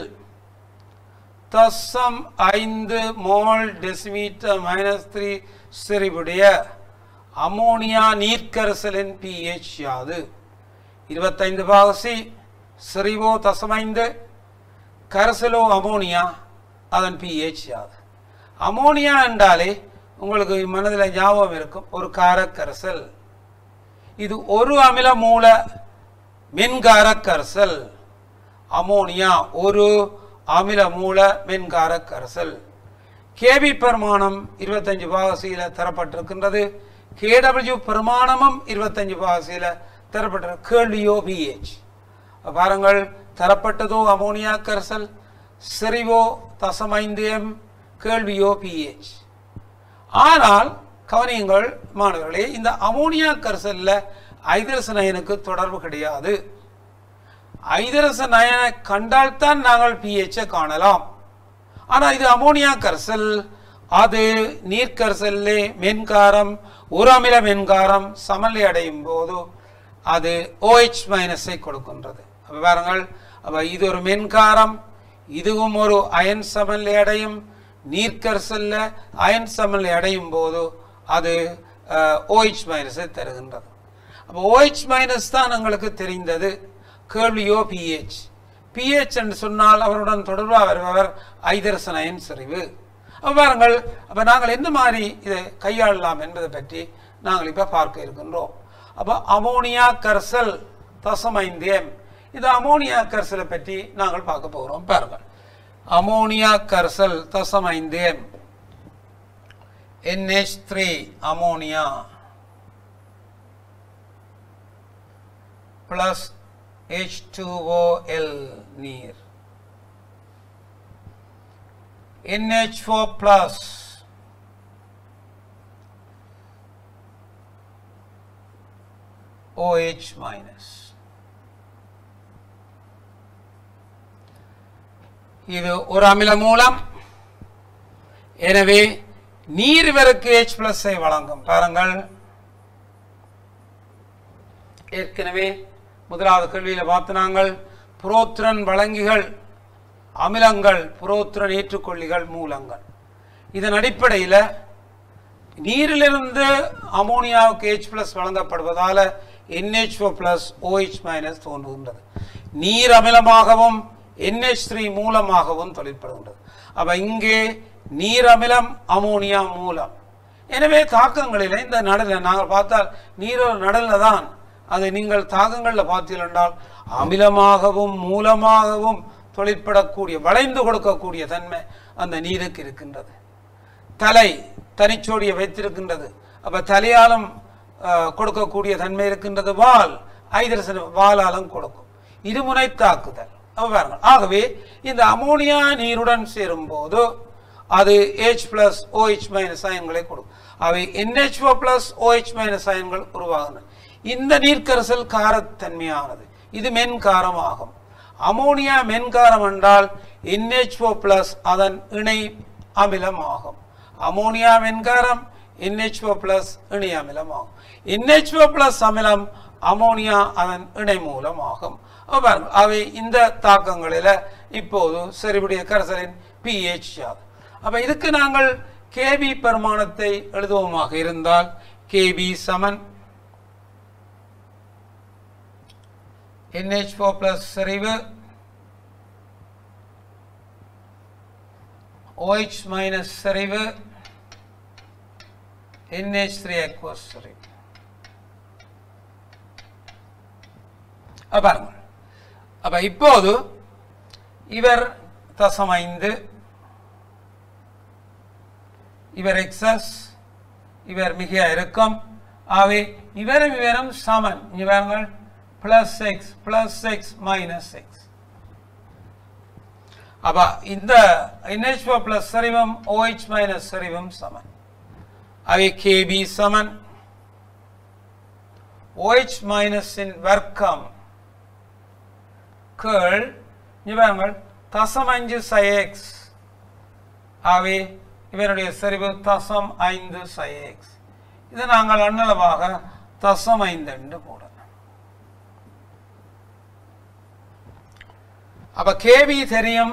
தசம் ஐந்து மோல் டெசிமீட்டர் மைனஸ் த்ரீ செறிவுடைய அமோனியா நீர்க்கரசலின் பிஹெச் யாது இருபத்தைந்து பாக சி செறிவோ தசமைந்து கரசலோ அமோனியா அதன் பிஹெச் யாது அமோனியா என்றாலே உங்களுக்கு மனதில் ஞாபகம் இருக்கும் ஒரு காரக்கரசல் இது ஒரு அமில மூல மென்காரக்கரசல் அமோனியா ஒரு அமில மூல மென்காரக்கரசல் கேபி பெருமானம் இருபத்தஞ்சு பாகசியில் தரப்பட்டிருக்கின்றது கேடபிள்யூ பெருமானமும் இருபத்தஞ்சு பாகசியில் தரப்பட்டிரு கேள்வியோ பிஹெச் பாருங்கள் தரப்பட்டதோ அமோனியா கரசல் செறிவோ தசமைந்து எம் கேள்வியோ பிஹெச் ஆனால் கவனியுங்கள் மாணவர்களே இந்த அமோனியா கரைசல்ல ஐதரசன் அயனுக்கு தொடர்பு கிடையாது ஐதரசன் அயனை கண்டால்தான் நாங்கள் பிஹெச்சை காணலாம் ஆனால் இது அமோனியா கரைசல் அது நீர்க்கரசல்லே மென்காரம் ஒரு அமில மென்காரம் சமநிலை அடையும் போது அது OH மைனஸை கொடுக்கின்றது அப்ப பாருங்கள் அப்ப இது ஒரு மென்காரம் இதுவும் ஒரு அயன் சமநிலை அடையும் நீர்க்கரசல்ல அயன் சமநிலை அடையும் போது அது OH மைனஸை தருகின்றது அப்போ OH மைனஸ் தான் எங்களுக்கு தெரிந்தது கேள்வியோ பிஹெச் பிஹெச் என்று சொன்னால் அவருடன் தொடர்பாக வருபவர் ஐதரசன் அயன் செறிவு அப்ப பாருங்கள் அப்ப நாங்கள் எந்த மாதிரி இதை கையாளலாம் என்பதை பற்றி நாங்கள் இப்ப பார்க்க இருக்கின்றோம் அப்ப அமோனியா கர்சல் தசமைந்தியம் இந்த அமோனியா கர்சலை பற்றி நாங்கள் பார்க்க போகிறோம் பாருங்கள் அமோனியா கர்சல் தசமைந்தியம் NH3 அமோனியா plus H2OL நீர் NH4 plus OH minus இது ஒரு அமில மூலம் எனவே நீர் இவருக்கு H பிளஸை வழங்கும் பாருங்கள் ஏற்கனவே முதலாவது கேள்வியில பார்த்து நாங்கள் புரோத்திரன் வழங்கிகள் அமிலங்கள் புரோத்திரன் ஏற்றுக்கொள்ளிகள் மூலங்கள் இதன் அடிப்படையில் நீரிலிருந்து அமோனியாவுக்கு H பிளஸ் வழங்கப்படுவதால NH4 பிளஸ் OH மைனஸ் தோன்றுகின்றது நீர் அமிலமாகவும் NH3 மூலமாகவும் தொழிற்படுகின்றது அப்ப இங்கே நீர் அமிலம் அமோனியா மூலம் எனவே தாக்கங்களில் இந்த நடல நாங்கள் பார்த்தால் நீரோ நடல்ல தான் அதை நீங்கள் தாக்கங்களில் பார்த்தீர்கள் என்றால் அமிலமாகவும் மூலமாகவும் தொழிற்படக்கூடிய வளைந்து கொடுக்கக்கூடிய தன்மை அந்த நீருக்கு இருக்கின்றது தலை தனிச்சோடியை வைத்திருக்கின்றது அப்ப தலையாலும் அஹ், கொடுக்கக்கூடிய தன்மை இருக்கின்றது வால் ஐதரசன் வாலாலும் கொடுக்கும் இருமுனை தாக்குதல் அப்ப பாருங்கள் ஆகவே இந்த அமோனியா நீருடன் சேரும் போது அது H பிளஸ் ஓஹெச் மைனஸ் அயன்களை கொடுக்கும் அவை NH4 பிளஸ் OH மைனஸ் அயன்கள் உருவாகின்றன இந்த நீர்க்கரசல் காரத்தன்மையானது இது மென்காரம் ஆகும் அமோனியா மென்காரம் என்றால் NH4 பிளஸ் அதன் இணை அமிலம் ஆகும் அமோனியா மென்காரம் NH4 பிளஸ் இணை அமிலம் ஆகும் NH4 பிளஸ் அமிலம் அமோனியா அதன் இணை மூலம் ஆகும் அப்ப பாருங்க, அவை இந்த தாக்கங்களில் இப்போது செறிவுடைய கரைசலின் பிஹெச் யாது அப்ப இதுக்கு நாங்கள் கேபி பெருமானத்தை எழுதுவோமாக இருந்தால் கேபி சமன் NH4 பிளஸ் செறிவு OH மைனஸ் செறிவு NH3 aqueous செறிவு அப்ப பாருங்க அப்ப இப்போது இவர் தசம் ஐந்து இவர் எக்ஸஸ் இவர் மிக இருக்கும் ஆகவே இவரும் இவரும் சமன் இங்க பாருங்கள் plus x plus x minus x அப்ப இந்த NH4 பிளஸ் சரிவம் OH மைனஸ் சரிவம் சமன் அவை KB சமன் OH மைனஸின் வர்க்கம் கேள் இங்க பாருங்கள் தசம் அஞ்சு சை எக்ஸ் ஆகவே இவருடைய செறிவு தசம் ஐந்து சை எக்ஸ் இதை நாங்கள் அன்னளவாக தசம் ஐந்து என்று போடலாம் அப்ப கேவி தெரியும்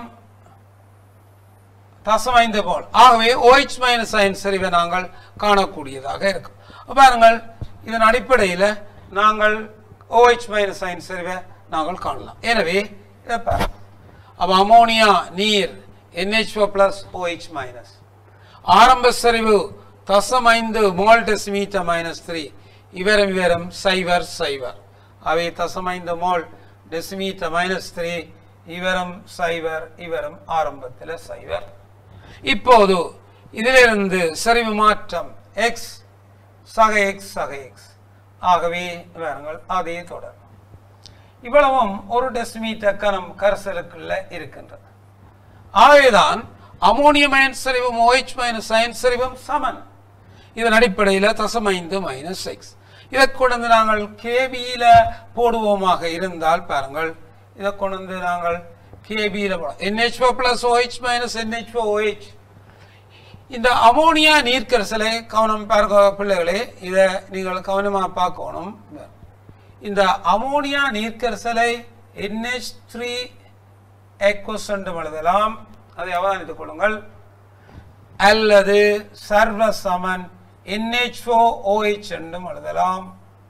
தசம் ஐந்து போல் ஆகவே OH மைனஸ் சைன் செறிவை நாங்கள் காணக்கூடியதாக இருக்கும் அப்ப பாருங்கள் இதன் அடிப்படையில் நாங்கள் OH மைனஸ் சைன் செறிவை நாங்கள் காணலாம் எனவே இதை பாருங்க அப்ப அமோனியா நீர் NH4 பிளஸ் OH மைனஸ் ஆரம்ப செறிவு தசம் ஐந்து மோல் டெசிமீட்டர் மைனஸ் த்ரீ இவரும் இவரும் சைவர் சைவர் அவை தசம் ஐந்து மோல் டெசிமீட்டர் மைனஸ் த்ரீ இவரும் சைவர் இவரும் ஆரம்பத்தில் சைவர் இப்போது இதிலிருந்து செறிவு மாற்றம் எக்ஸ் சக எக்ஸ் சக எக்ஸ் ஆகவே பாருங்கள் அதே தொடர் இவ்வளவும் ஒரு டெசிமீட்டர் கனம் கரைசலுக்குள்ள இருக்கின்றது ஆகவேதான் அமோனியம் அயன் செறிவும் OH மைனஸ் அயன் செறிவும் சமன் இதன் அடிப்படையில் தசம் ஐந்து மைனஸ் எக்ஸ் இதை கொண்டு வந்து நாங்கள் கேபியில போடுவோமாக இருந்தால் பாருங்கள் இதை கொண்டு வந்து நாங்கள் கேபியில போட NH4 plus OH minus NH4 OH இந்த அமோனியா நீர்க்கரசலை கவனம் பார்க்க பிள்ளைகளே இதை நீங்கள் கவனமாக பார்க்கணும் இந்த அமோனியா நீர்க்கரசலை NH3 த்ரீ எக்வஸ் என்று எழுதலாம் அதை அவதானித்துக் கொள்ளுங்கள் அல்லது சர்வ சமன் NH4 OH என்றும் எழுதலாம்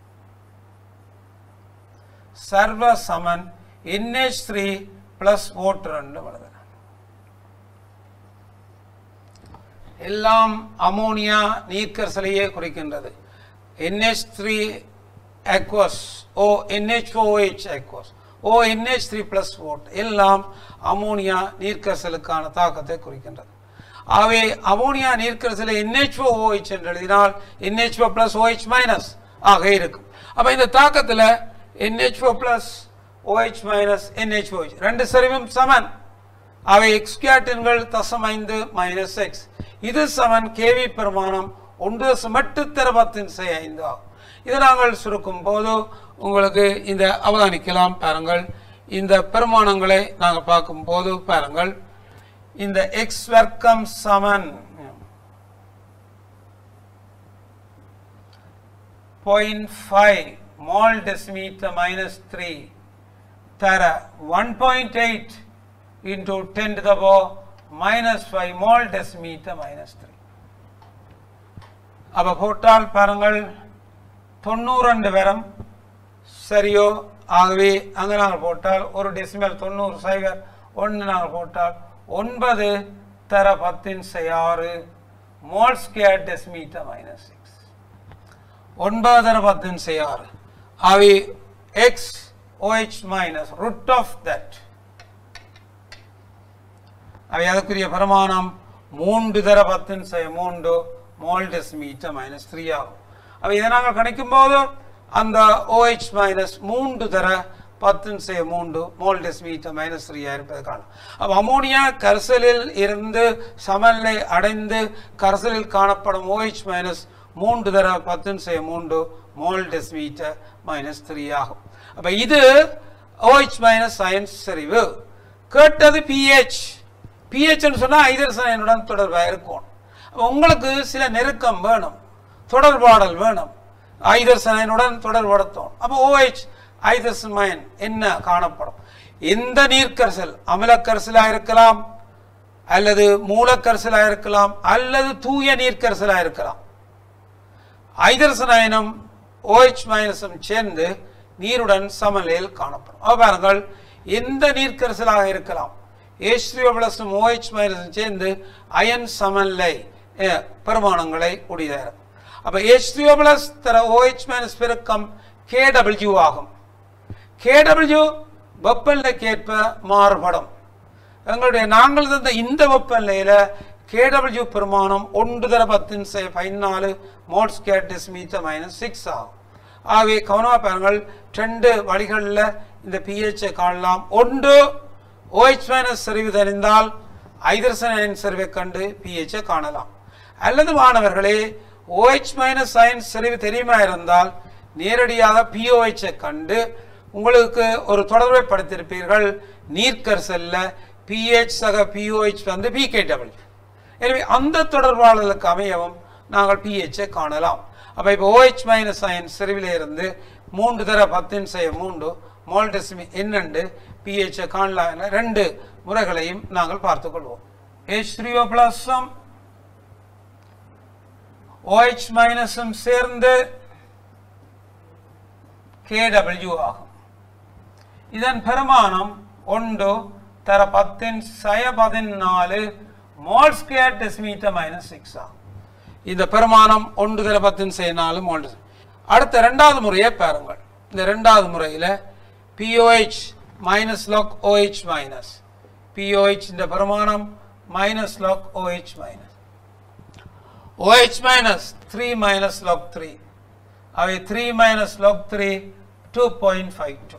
சர்வ சமன் NH3 த்ரீ பிளஸ் ஓட்டர் என்றும் எழுதலாம் எல்லாம் அமோனியா நீர்க்கரசலையே குறிக்கின்றது NH3 த்ரீ aqueous ஓ NH4OH aqueous ஓ NH3 த்ரீ பிளஸ் ஓட் எல்லாம் அமோனியா நீர்க்கரசலுக்கான தாக்கத்தை குறிக்கின்றது ஆகவே அமோனியா நீர்க்கரசலை NH4OH என்று எழுதினால் NH4 பிளஸ் OH மைனஸ் ஆக இருக்கும் அப்ப இந்த தாக்கத்தில் NH4 plus OH minus NH4OH ரெண்டு சரிவும் சமன் அவை எக்ஸ் கேட்டின்கள் தசம் ஐந்து மைனஸ் எக்ஸ் இது சமன் கேவி பெருமானம் ஒன்று தசம் எட்டு தரபத்தின் செய் ஐந்து ஆகும் இதை நாங்கள் சுருக்கும் போது உங்களுக்கு இந்த அவதானிக்கலாம் பாருங்கள் இந்த பெருமானங்களை நாங்கள் பார்க்கும் போது பாருங்கள் இந்த எக்ஸ் வர்க்கம் சமன் point five mole decimetre minus three தர one point eight into 10 to the power minus 5 mol decimeter minus 3 அப்ப போட்டால் பாருங்கள் தொண்ணூறு வரம் சரியோ ஆகவே அங்க நாங்கள் போட்டால் ஒரு டெசிமல் தொண்ணூறு சைவர் ஒன்று நாங்கள் போட்டால் ஒன்பது தர பத்தின் ஆறு mole square decimetre minus six ஒன்பது தர பத்தின் ஆறு ஆகவே x OH minus root of that அவை அதற்குரிய பிரமாணம் மூன்று தர பத்தின் செய் மூன்று மோல் டெசிமீட்டர் மைனஸ் த்ரீ ஆகும் அவை இதை நாங்கள் கணிக்கும் போது அந்த OH மைனஸ் மூன்று தர பத்தின் செய் மூன்று மோல் டெசிமீட்டர் மைனஸ் த்ரீயாக இருப்பதை காணும் அப்போ அமோனியா கரைசலில் இருந்து சமநிலை அடைந்து கரைசலில் காணப்படும் OH மைனஸ் மூன்று தர பத்தின் செய் மூன்று மோல் டெசிமீட்டர் மைனஸ் த்ரீ ஆகும் அப்போ இது OH மைனஸ் சயின்ஸ் செறிவு கேட்டது பிஹெச் பிஹெச்னு சொன்னால் ஐதரசனுடன் தொடர்பாக இருக்கும் அப்போ உங்களுக்கு சில நெருக்கம் வேணும் தொடர்பாடல் வேணும் ஐதர்சனுடன் தொடர்படுத்தும் அப்போ ஓஹெச் ஐதர்சமயன் என்ன காணப்படும் எந்த நீர்க்கரசல் அமிலக்கரசலாக இருக்கலாம் அல்லது மூலக்கரசலாக இருக்கலாம் அல்லது தூய நீர்க்கரசலாக இருக்கலாம் ஐதரசனாயனும் ஓஹெச் மைனஸும் சேர்ந்து நீருடன் சமநிலையில் காணப்படும் அப்ப பாருங்கள் எந்த நீர்க்கரசலாக இருக்கலாம் ஏஸ்ட்ரியோ பிளஸும் ஓஹெச் மைனஸும் சேர்ந்து அயன் சமநிலை அஹ், பெருமானங்களை உடையதாக இருக்கும் அப்ப ஏஸ்ட்ரியோ பிளஸ் தர ஓஹெச் மைனஸ் பெருக்கம் கேடபிள்யூ ஆகும் கேடபிள்யூ வெப்பநிலைக்கேற்ப மாறுபடும் எங்களுடைய நாங்கள் தந்த இந்த வெப்பநிலையில கேடபிள்யூ பெருமானம் ஒன்று தர பத்தின் செ பதினாலு மோட்ஸ் கேட்டிஸ் மீட்டர் மைனஸ் சிக்ஸ் ஆகும் ஆகவே கவனமாக பாருங்கள் ரெண்டு வழிகளில் இந்த பிஹெச்சை காணலாம் ஒன்று OH மைனஸ் செறிவு தெரிந்தால் ஐதரசன் செறிவை கண்டு பிஹெச்சை காணலாம் அல்லது மாணவர்களே OH மைனஸ் சயின்ஸ் செறிவு தெரியுமா இருந்தால் நேரடியாக பிஓஹெச்சை கண்டு உங்களுக்கு ஒரு தொடர்பை படுத்தியிருப்பீர்கள் நீர்க்கரசல்ல பிஹெச் சக பிஓஹெச் வந்து பிகேடபிள்யூ எனவே அந்த தொடர்பாளர்களுக்கு அமையவும் நாங்கள் பிஹெச்சை காணலாம் அப்ப இப்போ ஓஹெச் மைனஸ் அயன் செறிவில இருந்து மூன்று தர பத்தின் செய்ய மூன்று மோல்டெசிமி என்னண்டு பிஹெச்சை காணலாம் என ரெண்டு முறைகளையும் நாங்கள் பார்த்துக் கொள்வோம் ஹெச் த்ரீஓ பிளஸும் OH மைனஸும் சேர்ந்து KW ஆகும் இதன் பெருமானம் ஒன்று தர பத்தின் சய பதினாலு mole square decimetre minus six ஆகும் இந்த பெருமானம் ஒன்று தர பத்தின் செய்ய நாலு மோல் அடுத்த ரெண்டாவது முறையை பாருங்கள் இந்த ரெண்டாவது முறையில் pOH minus log OH minus pOH இந்த பெருமானம் minus log OH minus OH minus 3 minus log 3 அவை 3 minus log 3 2.52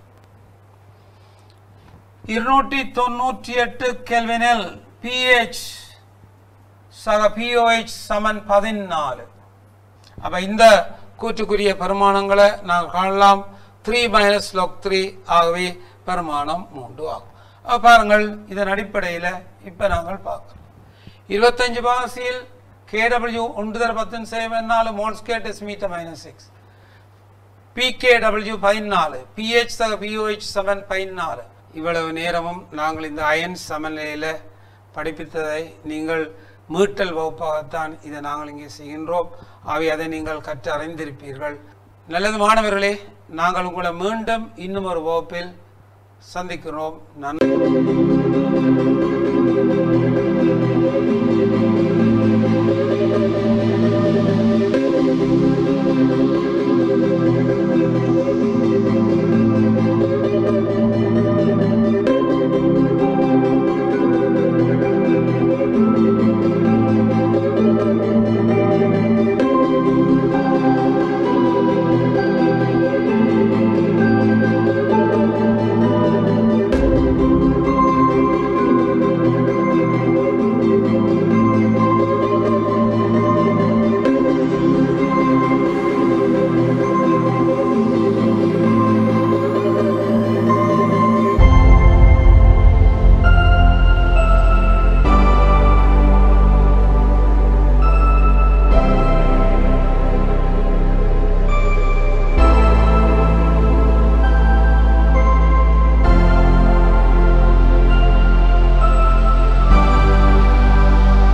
இருநூற்றி தொண்ணூற்றி எட்டு கெல்வினில் pH சக pOH சமன் பதினாலு அப்ப இந்த கூற்றுக்குரிய பெருமானங்களை நாங்கள் காணலாம் த்ரீ மைனஸ் log த்ரீ ஆகவே பெருமானம் மூன்று ஆகும் அப்ப பாருங்கள் இதன் அடிப்படையில் இப்ப நாங்கள் பார்க்கிறோம் இருபத்தஞ்சு பாசியில் KW ஒன்று தர பத்தின் சேவன் நாலு மோன்ஸ்கே டெசிமீட்டர் மைனஸ் சிக்ஸ் பிகேடபிள்யூ பதினாலு பிஹெச் தக பிஓஹெச் செவன் பதினாலு இவ்வளவு நேரமும் நாங்கள் இந்த அயன் சமநிலையில் படிப்பித்ததை நீங்கள் மீட்டல் வகுப்பாகத்தான் இதை நாங்கள் இங்கே செய்கின்றோம் அவை அதை நீங்கள் கற்று அறிந்திருப்பீர்கள் நல்லது மாணவர்களே நாங்கள் உங்களை மீண்டும் இன்னும் ஒரு வகுப்பில் சந்திக்கிறோம் நன்றி